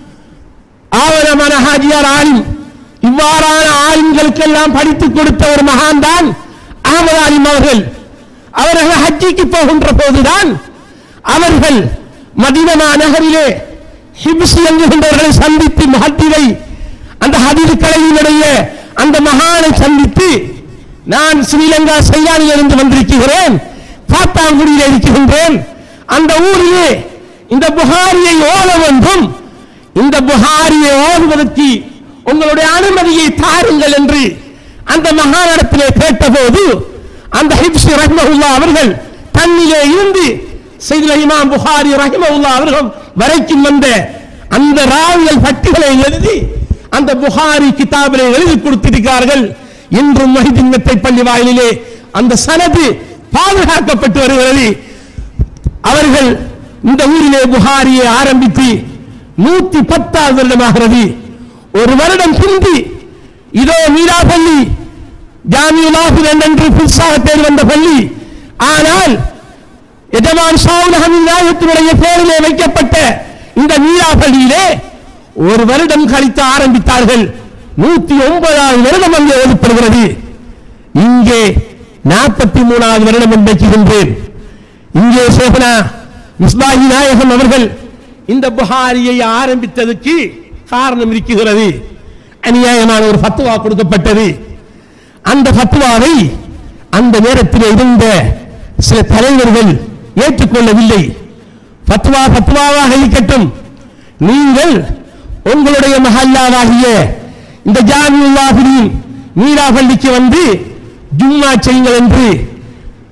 ஆவலமான ஹாஜியார் ஆலிம் இவ்வாறான ஆலிம்களுக்கெல்லாம் படித்துக் கொடுத்த ஒரு மகான் தான் அகமது ஆலிம் அவர்கள் அவர்கள் ஹஜ்ஜிக்கு போகின்ற போதுதான் அவர்கள் மதீனா நகரிலே ஹிப்ஸ் என்கின்றவர்களை சந்தித்து மஹத்திரை அந்த ஹதீர் கலையினுடைய அந்த மகானை சந்தித்து நான் ஸ்ரீலங்கா சையானில் இருந்து வந்திருக்கிறேன் காத்தாங்குடியில் இருக்கின்றேன் அந்த ஊரிலே இந்த புகாரியை ஓத வேண்டும் இந்த புகாரியை ஓதுவதற்கு உங்களுடைய அனுமதியை தாருங்கள் என்று அந்த மகானிடத்திலே கேட்டபோது அந்த ஹிப்ஸ் ரஹ்மஹுல்லா அவர்கள் தன்னிலே இருந்து செய்தில இமாம் புகாரி ரஹ்மஹுல்லா அவர்கள் வரைக்கும் வந்த அந்த ராவியல் பட்டிகளை எழுதி அந்த புகாரி கிதாபிலே எழுதி கொடுத்திருக்கிறார்கள் இன்றும் மஹிதின்னத்தை பள்ளி வாயிலிலே அந்த சனது பாதுகாக்கப்பட்டு வருகிறது அவர்கள் இந்த ஊரிலே புகாரியை ஆரம்பித்து நூத்தி பத்தாவது வருடமாகிறது ஒரு வருடம் பிந்தி இதோ மீரா பள்ளி ஜாமியுலாஹில் என்று புதுசாக பேர் வந்த பள்ளி ஆனால் எஜமான் ஷாவுலகமின் நாயகத்தினுடைய பேரிலே வைக்கப்பட்ட இந்த மீரா பள்ளியிலே ஒரு வருடம் கழித்து ஆரம்பித்தார்கள் நூத்தி ஒன்பதாவது வருடம் அங்கே ஓதப்படுகிறது இங்கே நாற்பத்தி மூணாவது வருடம் என்பகின்றேன் இங்கே சோபனா மிஸ்பாஹி நாயகம் அவர்கள் இந்த புகாரியை ஆரம்பித்ததற்கு காரணம் இருக்கிறது அநியாயமான ஒரு ஃபத்வா கொடுக்கப்பட்டது அந்த ஃபத்வாவை அந்த நேரத்தில் இருந்த சில தலைவர்கள் ஏற்றுக்கொள்ளவில்லை ஃபத்வா ஃபத்வாவாக இருக்கட்டும் நீங்கள் உங்களுடைய மஹல்லாவாகிய இந்த ஜாமியுல்லாஹிரின் மீரா பள்ளிக்கு வந்து ஜும்மா செய்யுங்கள் என்று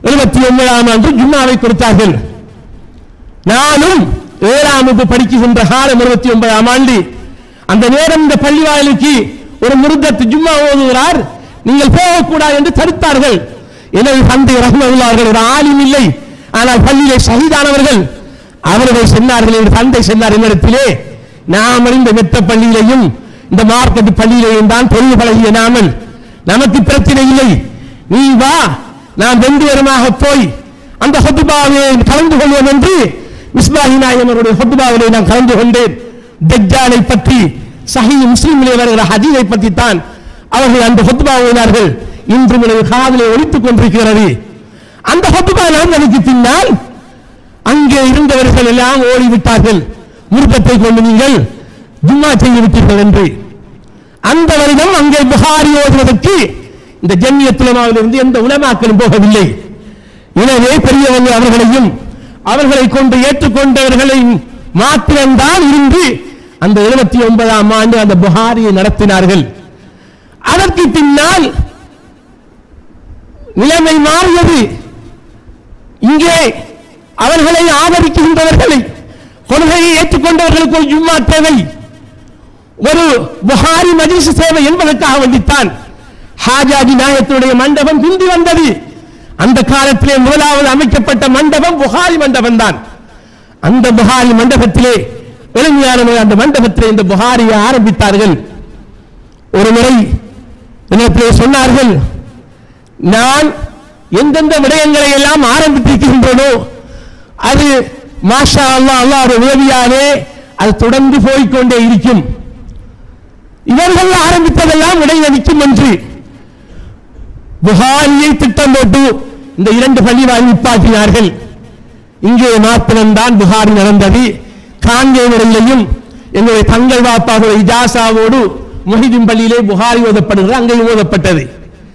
எழுபத்தி ஒன்பதாம் ஆண்டு ஜும்மாவை கொடுத்தார்கள் நானும் ஏழாம் வகுப்பு படிக்குகின்ற காலம் இருபத்தி ஒன்பதாம் ஆண்டு அந்த நேரம் இந்த பள்ளி வாயிலுக்கு ஒரு முருகத்து ஜும்மா ஓதுகிறார் நீங்கள் போகக்கூடாது என்று தடுத்தார்கள் எனது தந்தை ரஹ்மவுல்லா அவர்கள் ஒரு ஆலிம் இல்லை ஆனால் பள்ளியிலே ஷஹீதானவர்கள் அவர்கள் சொன்னார்கள் என்று தந்தை சொன்னார் என்னிடத்திலே நாம் இந்த மெத்த பள்ளியிலையும் இந்த மார்க்கெட் பள்ளியிலையும் தான் தொழில் பழகிய நாமல் நமக்கு பிரச்சனை இல்லை நீ வா நாம் ரெண்டு பேருமாக போய் அந்த ஹொத்துபாவை கலந்து கொள்வோம் என்று மிஸ்பாஹி நாயகம் அவருடைய ஹொத்துபாவிலே நான் கலந்து கொண்டேன் தஜ்ஜாலை பற்றி சஹி முஸ்லிமிலே வருகிற ஹதீதை பற்றி தான் அவர்கள் அந்த ஹொத்துபா ஓதினார்கள் இன்று எனது காதிலே ஒலித்துக் கொண்டிருக்கிறது அந்த ஹொத்துபா நடந்ததுக்கு பின்னால் அங்கே இருந்தவர்கள் எல்லாம் ஓடிவிட்டார்கள் முருகத்தை கொண்டு நீங்கள் ஜும்மா செய்து விட்டீர்கள் என்று அந்த வருடம் அங்கே புகாரி ஓதுவதற்கு இந்த ஜன்னியத் உலமாவிலிருந்து எந்த உலமாக்களும் போகவில்லை எனவே பெரியவங்க அவர்களையும் அவர்களை கொண்டு ஏற்றுக்கொண்டவர்களை மாத்திரம்தான் இருந்து அந்த எழுபத்தி ஒன்பதாம் ஆண்டு அந்த புகாரியை நடத்தினார்கள் அதற்கு பின்னால் நிலைமை மாறியது இங்கே அவர்களை ஆதரிக்கின்றவர்களை கொள்கையை ஏற்றுக்கொண்டவர்களுக்கு ஒரு ஜும்மா தேவை ஒரு புகாரி மஜிஸ் சேவை என்பதற்காக வேண்டித்தான் ஹாஜாஜி நாயத்தினுடைய மண்டபம் பிந்தி வந்தது அந்த காலத்திலே முதலாவது அமைக்கப்பட்ட மண்டபம் புகாரி மண்டபம் தான் அந்த புகாரி மண்டபத்திலே இளைஞரான அந்த மண்டபத்திலே இந்த புகாரியை ஆரம்பித்தார்கள் ஒரு முறை என்னிடத்திலே சொன்னார்கள் நான் எந்தெந்த விடயங்களை எல்லாம் ஆரம்பித்திருக்கின்றனோ அது மாஷா அல்லாஹ் அல்லாஹ்வுடைய உதவியாலே அது தொடர்ந்து போய்க்கொண்டே இருக்கும் இவர்கள் ஆரம்பித்ததெல்லாம் இடைவெளிக்கும் என்று புகாரியை திட்டம் போட்டு இந்த இரண்டு பள்ளி நிப்பாட்டினார்கள் இங்கே மாத்திரம்தான் புகாரி நடந்தது காங்கே முறையிலையும் எங்களுடைய தங்கள் வாப்பாவுடைய இஜாசாவோடு முஹிதின் பள்ளியிலே புகாரி ஓதப்படுகிறது அங்கேயும் ஓதப்பட்டது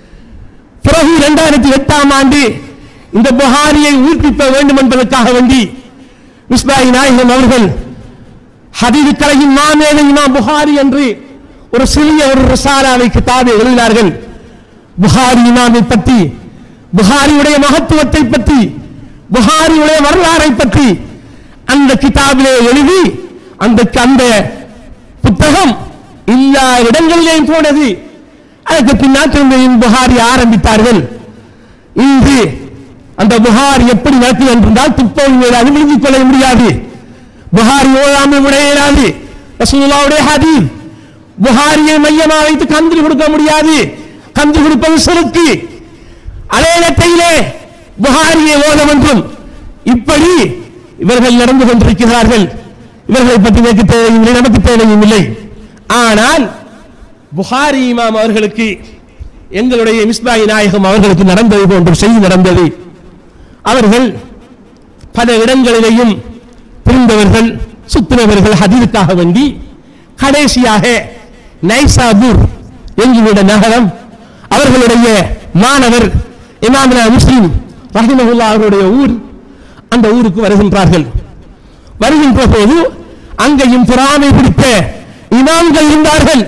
பிறகு இரண்டாயிரத்தி எட்டாம் ஆண்டு இந்த புகாரியை உயிர்ப்பிக்க வேண்டும் என்பதற்காக வேண்டி மிஸ்பாய் நாயகம் அவர்கள் ஹதீது கலையின் மாமேதை இமாம் புகாரி என்று ஒரு சிறிய ஒரு ரிசாலாவை கிதாபை எழுதினார்கள் புகாரி இமாமை பற்றி புகாரியுடைய மகத்துவத்தை பற்றி புகாரியுடைய வரலாறை பற்றி அந்த கிதாபிலே எழுதி அந்த அந்த புத்தகம் எல்லா இடங்களிலேயும் போனது அதுக்கு பின்னால் திரும்ப புகாரி ஆரம்பித்தார்கள் இன்று அந்த புகார் எப்படி நடத்தி என்றால் துப்போவின் மீது அது விழுங்கிக் கொள்ள முடியாது புகாரி ஓதாமல் விட இயலாது ரசூலுல்லாவுடைய ஹதீஸ் புகாரியை மையமாக வைத்து கந்திரி கொடுக்க முடியாது கந்திரி கொடுப்பது செலுக்கு அதே நேரத்திலே புகாரியை ஓத வேண்டும் இப்படி இவர்கள் நடந்து கொண்டிருக்கிறார்கள் இவர்களை பற்றி எனக்கு தேவையில்லை நமக்கு தேவையும் இல்லை ஆனால் புகாரி இமாம் அவர்களுக்கு எங்களுடைய மிஸ்பாயி நாயகம் அவர்களுக்கு நடந்தது போன்ற செய்தி நடந்தது அவர்கள் பல இடங்களிலேயும் பிரிந்தவர்கள் சுத்தினவர்கள் ஹதீதுக்காக வேண்டி கடைசியாக நைசாபூர் என்கிற நகரம் அவர்களுடைய மாணவர் இமாமினா முஸ்லிம் ரஹிமஹுல்லா அவருடைய ஊர் அந்த ஊருக்கு வருகின்றார்கள் வருகின்ற போது அங்கேயும் பொறாமை பிடித்த இமாம்கள் இருந்தார்கள்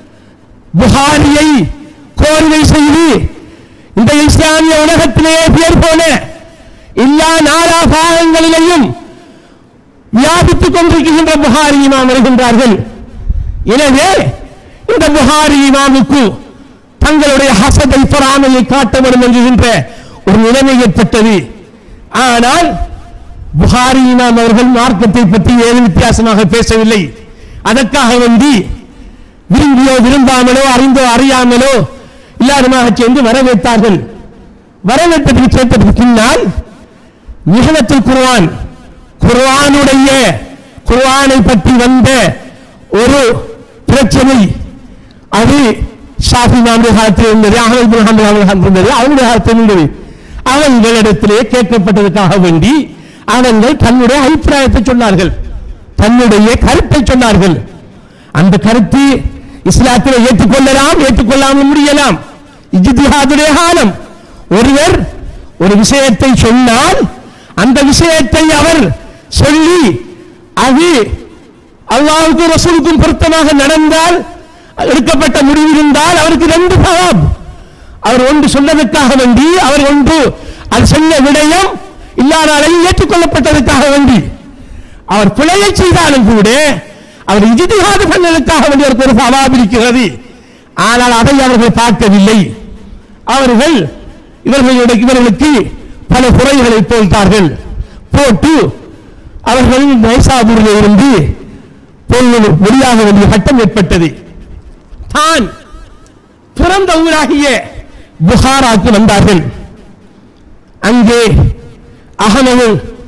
புகாரியை கோரிக்கை செய்து இந்த இஸ்லாமிய உலகத்திலேயே பேர் போன எல்லா நாலா பாகங்களிலேயும் வியாபித்துக் கொண்டிருக்கின்ற புகாரி இமாம் வருகின்றார்கள் எனவே இந்த புகாரி இமாமுக்கு தங்களுடைய ஹசதை பொறாமையை காட்ட வேண்டும் என்கின்ற ஒரு நிலைமை ஏற்பட்டது ஆனால் புகாரி இமாம் அவர்கள் மார்க்கத்தை பற்றி ஏது வித்தியாசமாக பேசவில்லை அதற்காக வேண்டி விரும்பியோ விரும்பாமலோ அறிந்தோ அறியாமலோ இல்லாதமாக சேர்ந்து வரவேற்றார்கள் வரவேற்றதுக்கு சேர்த்ததுக்கு பின்னால் மிகனத்தில் குர்ஆன் குர்ஆனுடைய குர்ஆனை பற்றி வந்த ஒரு பிரச்சனை அது ஷாஃபி மாமுடைய காலத்தில் இருந்தது அகமது பின் ஹம்பல் அவர்கள் காலத்தில் இருந்தது அவருடைய காலத்தில் இருந்தது அவங்களிடத்திலே கேட்கப்பட்டதற்காக வேண்டி அவர்கள் தன்னுடைய அபிப்பிராயத்தை சொன்னார்கள் தன்னுடைய கருத்தை சொன்னார்கள் அந்த கருத்து இஸ்லாத்தில் ஏற்றுக்கொள்ளலாம் ஏற்றுக்கொள்ளாமல் முடியலாம் இஜ்திஹாதுடைய காலம் ஒருவர் ஒரு விஷயத்தை சொன்னால் அந்த விஷயத்தை அவர் சொல்லி அது அல்லாஹ்வுக்கு ரசூலுக்கும் பொருத்தமாக நடந்தால் எடுக்கப்பட்ட முடிவு இருந்தால் அவருக்கு ரெண்டு சவாப் அவர் ஒன்று சொன்னதற்காக வேண்டி அவர் ஒன்று அது சொன்ன விடயம் இல்லாதாலையும் ஏற்றுக்கொள்ளப்பட்டதற்காக வேண்டி அவர் பிழையை செய்தாலும் கூட அவர் இஜிதிகாது பண்ணதற்காக வேண்டி அவருக்கு ஒரு சவாப் இருக்கிறது ஆனால் அதை அவர்கள் பார்க்கவில்லை அவர்கள் இவர்களுடைய இவர்களுக்கு பல குறைகளை போட்டார்கள் போட்டு அவர்கள் நைசாபூரில் இருந்து போய் வெளியாக வேண்டிய கட்டம் ஏற்பட்டது தான் பிறந்த ஊராகிய புகாராக்கு வந்தார்கள் அங்கே அகனவு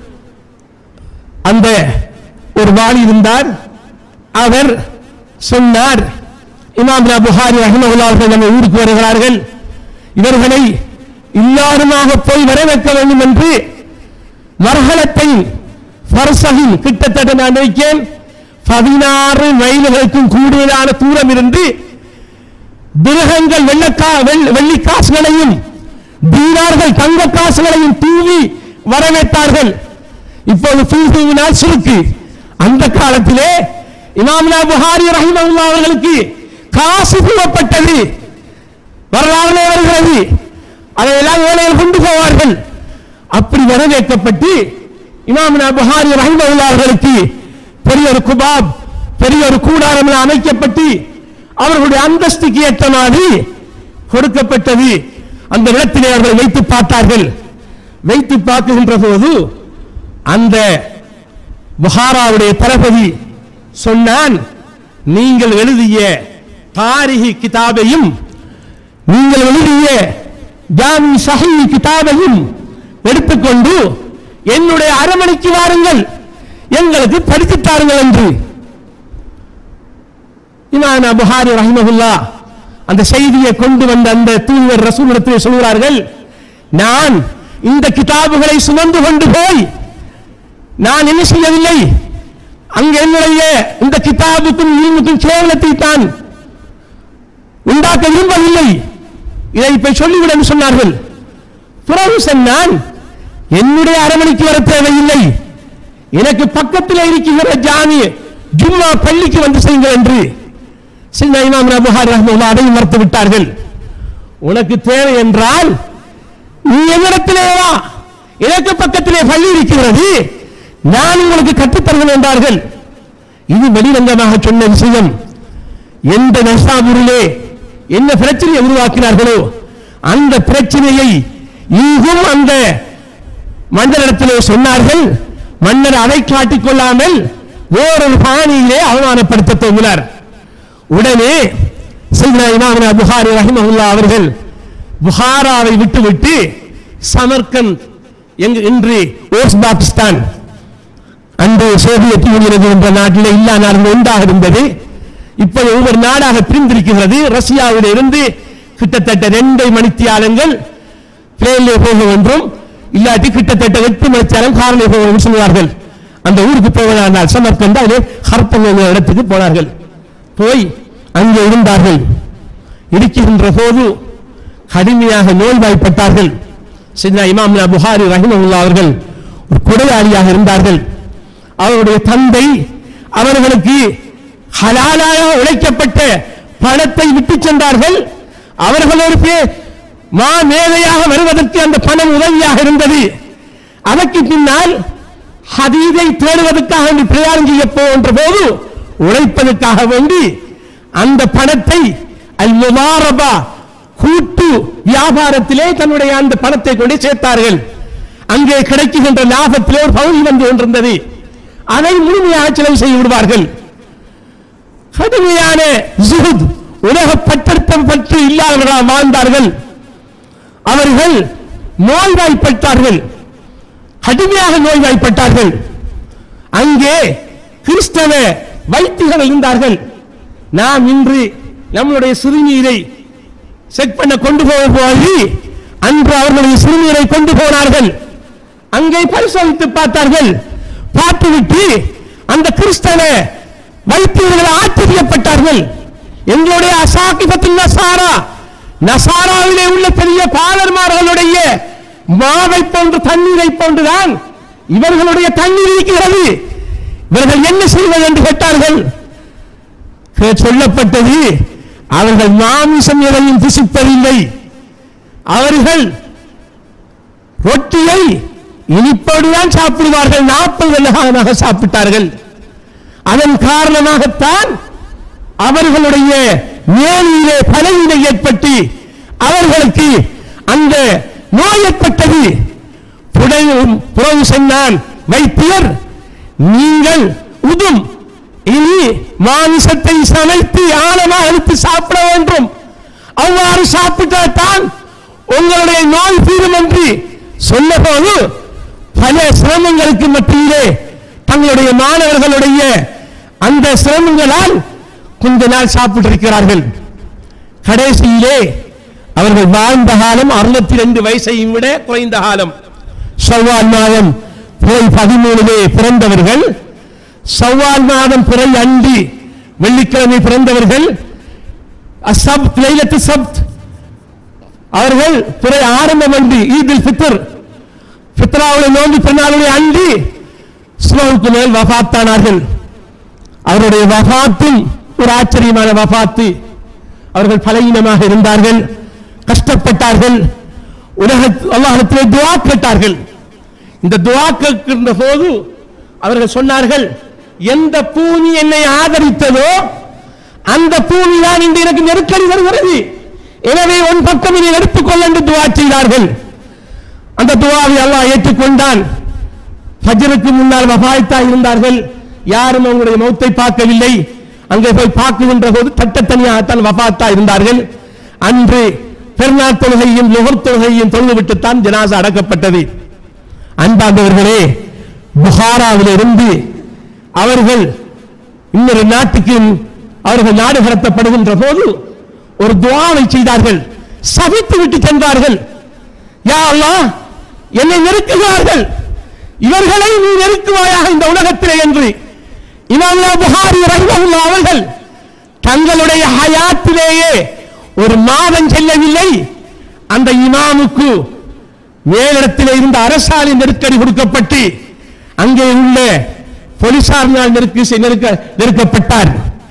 அந்த ஒரு வாளி இருந்தார் அவர் சொன்னார் இமாம் புகாரி ரஹிமஹுல்லா அவர்கள் நம்ம ஊருக்கு வருகிறார்கள் இவர்களை எல்லாருமாக போய் வரவேற்க வேண்டும் என்று மர்ஹலத்தை ஃபர்சகில் கிட்டத்தட்ட நான் நினைக்கிறேன் பதினாறு மைல்களுக்கும் கூடுதலான தூரம் இருந்து திரகங்கள் வெள்ளக்கா வெள்- வெள்ளி காசுகளையும் தீனார்கள் தங்க காசுகளையும் தூவி வரவேற்றார்கள் இப்போது தூவினால் சுருக்கு அந்த காலத்திலே இமாம்னா புகாரி ரஹிமஹுல்லா அவர்களுக்கு காசு தூவப்பட்டது வரலாறுல வருகிறது அதையெல்லாம் ஏழைகள் கொண்டு போவார்கள் அப்படி வரவேற்கப்பட்டு இமாம்னா புகாரி ரஹிமஹுல்லா அவர்களுக்கு பெரிய ஒரு குபாப் பெரிய ஒரு கூடாரம் எல்லாம் அமைக்கப்பட்டு அவர்களுடைய அந்தஸ்துக்கு ஏற்ற மாதிரி கொடுக்கப்பட்டது அந்த இடத்திலே அவர்களை வைத்து பார்த்தார்கள் வைத்து பார்க்குகின்ற போது அந்த புகாராவுடைய தளபதி சொன்னான் நீங்கள் எழுதிய தாரிகி கிதாபையும் நீங்கள் எழுதிய ஜாமி சஹி கிதாபையும் எடுத்துக்கொண்டு என்னுடைய அரமனைக்கு வாருங்கள் எங்களுக்கு படித்துத் தாருங்கள் என்று இமானா புகாரி ரஹிமஹுல்லா அந்த செய்தியை கொண்டு வந்த அந்த தூவர் ரசூலிடத்தில் சொல்கிறார்கள் நான் இந்த கிதாபுகளை சுமந்து கொண்டு போய் நான் என்ன செய்யவில்லை அங்கு என்னுடைய இந்த கிதாபுக்கும் இல்முக்கும் கேவலத்தை தான் உண்டாக்க விரும்பவில்லை இதை இப்ப சொல்லிவிட என்று சொன்னார்கள் பிறகு சொன்னான் என்னுடைய அரமனைக்கு வர தேவையில்லை எனக்கு பக்கத்தில் இருக்கிற ஜாமி ஜும்மா பள்ளிக்கு வந்து செய்யுங்கள் என்று சின்ன இமாம் புகாரி ரஹ்மத்துல்லாஹி அதையும் மறுத்து விட்டார்கள் உனக்கு தேவை என்றால் நீ என்னிடத்திலே வா எனக்கு பக்கத்திலே பள்ளி இருக்கிறது நான் உங்களுக்கு கற்றுத்தருகிறேன் என்றார்கள் இது வெளிரங்கமாக சொன்ன விஷயம் எந்த நசாபூரிலே என்ன பிரச்சனையை உருவாக்கினார்களோ அந்த பிரச்சனையை இங்கும் அந்த மன்னரிடத்திலே சொன்னார்கள் மன்னர் அதை காட்டிக் கொள்ளாமல் வேறொரு பாணியிலே அவமானப்படுத்த துவங்கினார் உடனே சையதுனா இமாம் புகாரி ரஹிமஹுல்லா அவர்கள் புகாராவை விட்டுவிட்டு சமர்கந்த் எங்கு இன்று ஓஸ்பாகிஸ்தான் அன்று சோவியத் யூனியன் என்ற நாட்டில் இல்லா நாடுகள் ஒன்றாக இருந்தது இப்போது ஒவ்வொரு நாடாக பிரிந்திருக்கிறது ரஷ்யாவில் இருந்து கிட்டத்தட்ட ரெண்டை மணித்தியாலங்கள் பிளேனிலே போக வேண்டும் இல்லாட்டி கிட்டத்தட்ட எட்டு மணித்தியாலம் காரிலே போக வேண்டும் சொல்வார்கள் அந்த ஊருக்கு போவதானால் சமர்கண்ட் அதிலே ஹர்பன் என்ற இடத்துக்கு போனார்கள் போய் அங்கே இருந்தார்கள் இருக்கின்ற போது கடுமையாக நோய்வாய்ப்பட்டார்கள் சின்ன இமாம் புகாரி ரஹிமவுல்லா அவர்கள் ஒரு கொடையாளியாக இருந்தார்கள் அவருடைய தந்தை அவர்களுக்கு ஹலாலாக உழைக்கப்பட்ட பணத்தை விட்டு சென்றார்கள் அவர்கள் ஒரு பே- மா மேதையாக வருவதற்கு அந்த பணம் உதவியாக இருந்தது அதற்கு பின்னால் ஹதீதை தேடுவதற்காக வேண்டி பிரயாணம் செய்ய போகின்ற போது உழைப்பதற்காக வேண்டி அந்த பணத்தை அல் முபாரபா கூட்டு வியாபாரத்திலே தன்னுடைய அந்த பணத்தை கொண்டு சேர்த்தார்கள் அங்கே கிடைக்குகின்ற லாபத்திலே ஒரு பகுதி வந்து கொண்டிருந்தது அதை முழுமையாக செலவு செய்து விடுவார்கள் கடுமையான ஜுஹுத் உலக பற்றற்பம் பற்றி இல்லாதவர்களாக வாழ்ந்தார்கள் அவர்கள் நோய்வாய்ப்பட்டார்கள் கடுமையாக நோய்வாய்ப்பட்டார்கள் அங்கே கிறிஸ்தவ வைத்தியர்கள் இருந்தார்கள் நாம் இன்று நம்முடைய சிறுநீரை செக் பண்ண கொண்டு போக போய் அன்று அவர்களுடைய சிறுநீரை கொண்டு போனார்கள் அங்கே பரிசோதித்து பார்த்தார்கள் பார்த்துவிட்டு அந்த கிறிஸ்தவ வைத்தியர்கள் ஆச்சரியப்பட்டார்கள் எங்களுடைய அசாகிபத்தின் நசாரா நசாராவிலே உள்ள பெரிய பாலர்மார்களுடைய மாவை போன்று தண்ணீரை போன்றுதான் இவர்களுடைய தண்ணீர் இருக்கிறது இவர்கள் என்ன செய்வது என்று கேட்டார்கள் கே- சொல்லப்பட்டது அவர்கள் மாமிசம் எதையும் புசிப்பதில்லை அவர்கள் ரொட்டியை இனிப்போடுதான் சாப்பிடுவார்கள் நாற்பது வெள்ளகாலமாக சாப்பிட்டார்கள் அதன் காரணமாகத்தான் அவர்களுடைய மேலிலே பலவீனை ஏற்பட்டு அவர்களுக்கு அந்த நோய் ஏற்பட்டது புடையும் புறவு சொன்னான் வைத்தியர் நீங்கள் உதும் இனி மாமிசத்தை சமைத்து ஆழமாக எடுத்து சாப்பிட வேண்டும் அவ்வாறு சாப்பிட்டால்தான் உங்களுடைய நோய் தீரும் என்று சொன்னபோது பல சிரமங்களுக்கு மத்தியிலே தங்களுடைய மாணவர்களுடைய அந்த சிரமங்களால் கொஞ்ச நாள் சாப்பிட்டிருக்கிறார்கள் கடைசியிலே அவர்கள் வாழ்ந்த காலம் அறுபத்தி ரெண்டு வயசையும் விட குறைந்த காலம் சவ்வால் மாதம் பிறை பதிமூணிலே பிறந்தவர்கள் சவ்வால் மாதம் பிறை அன்றி வெள்ளிக்கிழமை பிறந்தவர்கள் அசப்த் லைலத்து சப்த் அவர்கள் பிறை ஆரம்பம் அன்றி ஈதில் ஃபித்ர் ஃபித்ராவுடைய நோன்பு பெருநாளுடைய அன்றி சுலவுக்கு மேல் வஃபாத்தானார்கள் அவருடைய வஃபாத்தும் ஒரு ஆச்சரியமான வஃபாத்து அவர்கள் பலகீனமாக இருந்தார்கள் கஷ்டப்பட்டார்கள் உலக அல்லாஹத்திலே துவா கேட்டார்கள் இந்த துவா கேட்கின்ற போது அவர்கள் சொன்னார்கள் எந்த பூமி என்னை ஆதரித்ததோ அந்த பூமி தான் இன்று எனக்கு நெருக்கடி வருகிறது எனவே உன் பக்கம் இதை எடுத்துக்கொள்ள என்று துவா செய்தார்கள் அந்த துவாவை அல்லாஹ் ஏற்றுக்கொண்டான் ஃபஜ்ருக்கு முன்னால் வபாய்த்தா இருந்தார்கள் யாரும் அவங்களுடைய மௌத்தை பார்க்கவில்லை அங்கே போய் பார்க்குகின்ற போது தட்டத்தனியாகத்தான் வபாத்தா இருந்தார்கள் அன்று பெருநாள் தொழுகையும் லுகர் தொழுகையும் தொழுதுவிட்டுத்தான் ஜனாசா அடக்கப்பட்டது அன்பாந்தவர்களே புகாராவில் இருந்து அவர்கள் இன்னொரு நாட்டுக்கு அவர்கள் நாடு கடத்தப்படுகின்ற போது ஒரு துவாவை செய்தார்கள் சபித்து விட்டு சென்றார்கள் யா அல்லாஹ் என்னை நெருக்குகிறார்கள் இவர்களை நீ நெருக்குவாயாக இந்த உலகத்திலே என்று இமாமுல்லா புகாரி ரஹ்மஹுல்லா அவர்கள் தங்களுடைய ஹயாத்திலேயே ஒரு மாதம் செல்லவில்லை அந்த இமாமுக்கு மேலிடத்திலே இருந்த அரசாலை நெருக்கடி கொடுக்கப்பட்டு அங்கே உள்ள போலீசாரினால் நெருக்கி நெருக்க நெருக்கப்பட்டார்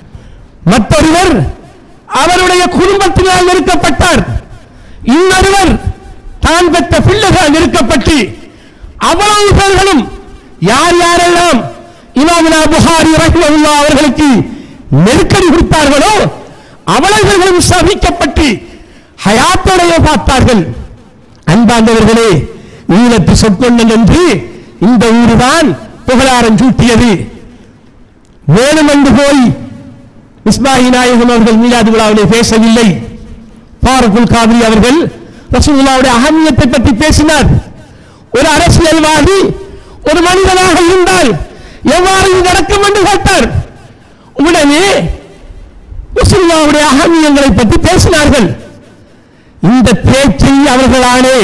மற்றொருவர் அவருடைய குடும்பத்தினால் நெருக்கப்பட்டார் இன்னொருவர் தான் பெற்ற பிள்ளைகள் நெருக்கப்பட்டு அவ்வளவு பேர்களும் யார் யாரெல்லாம் இமாமுனா புகாரி ரஹ்மஹுல்லா அவர்களுக்கு நெருக்கடி கொடுத்தார்களோ அவர்களும் சபிக்கப்பட்டு ஹயாத்தோடைய பார்த்தார்கள் அன்பாந்தவர்களே ஈழத்து சொற்கொண்டன் என்று இந்த ஊருதான் புகழாரம் சூட்டியது வேணுமென்று போய் இஸ்மாயி நாயகம் அவர்கள் மீலாது விழாவிலே பேசவில்லை பாரகுல் காவிரி அவர்கள் ரசூலுல்லாவுடைய அகமியத்தை பற்றி பேசினார் ஒரு அரசியல்வாதி ஒரு மனிதனாக இருந்தால் எவ்வாறு இது நடக்கும் என்று கேட்டார் உடனே ரசூலுல்லாவுடைய அகமியங்களை பற்றி பேசினார்கள் இந்த பேச்சை அவர்களாலே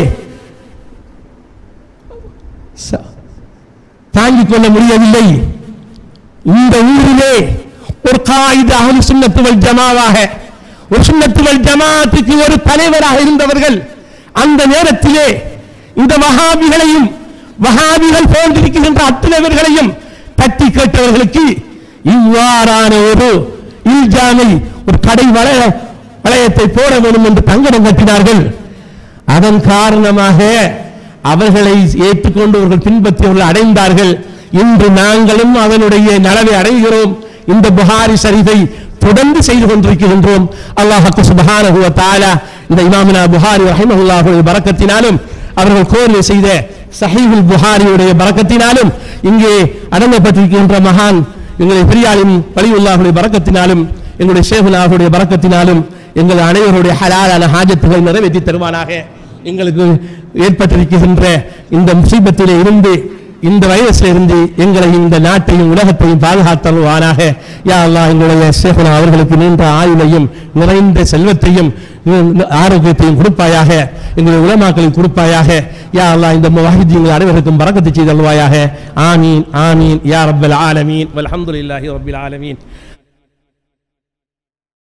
ச- தாங்கிக் கொள்ள முடியவில்லை இந்த ஊரிலே ஒரு காயிது அகல் சுண்ணத்துவல் ஜமாவாக ஒரு சுண்ணத்துவல் ஜமாத்துக்கு ஒரு தலைவராக இருந்தவர்கள் அந்த நேரத்திலே இந்த வஹாபிகளையும் வஹாபிகள் போன்றிருக்கின்ற அத்தனைவர்களையும் தட்டி கேட்டவர்களுக்கு இவ்வாறான ஒரு இல்ஜாமை ஒரு கடை வளைய வளையத்தை போட வேண்டும் என்று தங்கடம் கட்டினார்கள் அதன் காரணமாக அவர்களை ஏற்றுக்கொண்டு அவர்கள் பின்பற்றி அவர்கள் அடைந்தார்கள் இன்று நாங்களும் அவனுடைய நலவை அடைகிறோம் இந்த புகாரி ஷரீஃபை தொடர்ந்து செய்து கொண்டிருக்கின்றோம் அல்லாஹ் சுபஹானஹு வ தஆலா இந்த இமாமினா புகாரி ரஹிமஹுல்லாஹுடைய பரக்கத்தினாலும் அவர்கள் கோரிக்கை செய்த சஹீஹுல் புகாரியுடைய பரக்கத்தினாலும் இங்கே அடங்கப்பட்டிருக்கின்ற மகான் எங்களுடைய பெரியாளின் வலியுல்லாஹுடைய பரக்கத்தினாலும் எங்களுடைய ஷேகுல்லாஹுடைய பரக்கத்தினாலும் எங்கள் அனைவருடைய ஹலாலான ஹாஜத்துகளை நிறைவேற்றி தருவானாக எங்களுக்கு ஏற்பட்டிருக்கின்ற இந்த முசீபத்திலே இருந்து இந்த வைரஸ்ல இருந்து எங்களை இந்த நாட்டையும் உலகத்தையும் பாதுகாத்தல்வானாக யா அல்லாஹ் எங்களுடைய சேகுனா அவர்களுக்கு நீண்ட ஆயுளையும் நிறைந்த செல்வத்தையும் நி- ஆரோக்கியத்தையும் கொடுப்பாயாக எங்களுடைய உலமாக்களின் கொடுப்பாயாக யா அல்லாஹ் இந்த வாஹித்யங்கள் அனைவருக்கும் பறக்கத்தை செய்தல்வாயாக ஆமீன் ஆமீன் யா ரப்பல் ஆலமீன் வல்ஹம்துலில்லாஹி ரப்பில் ஆலமீன்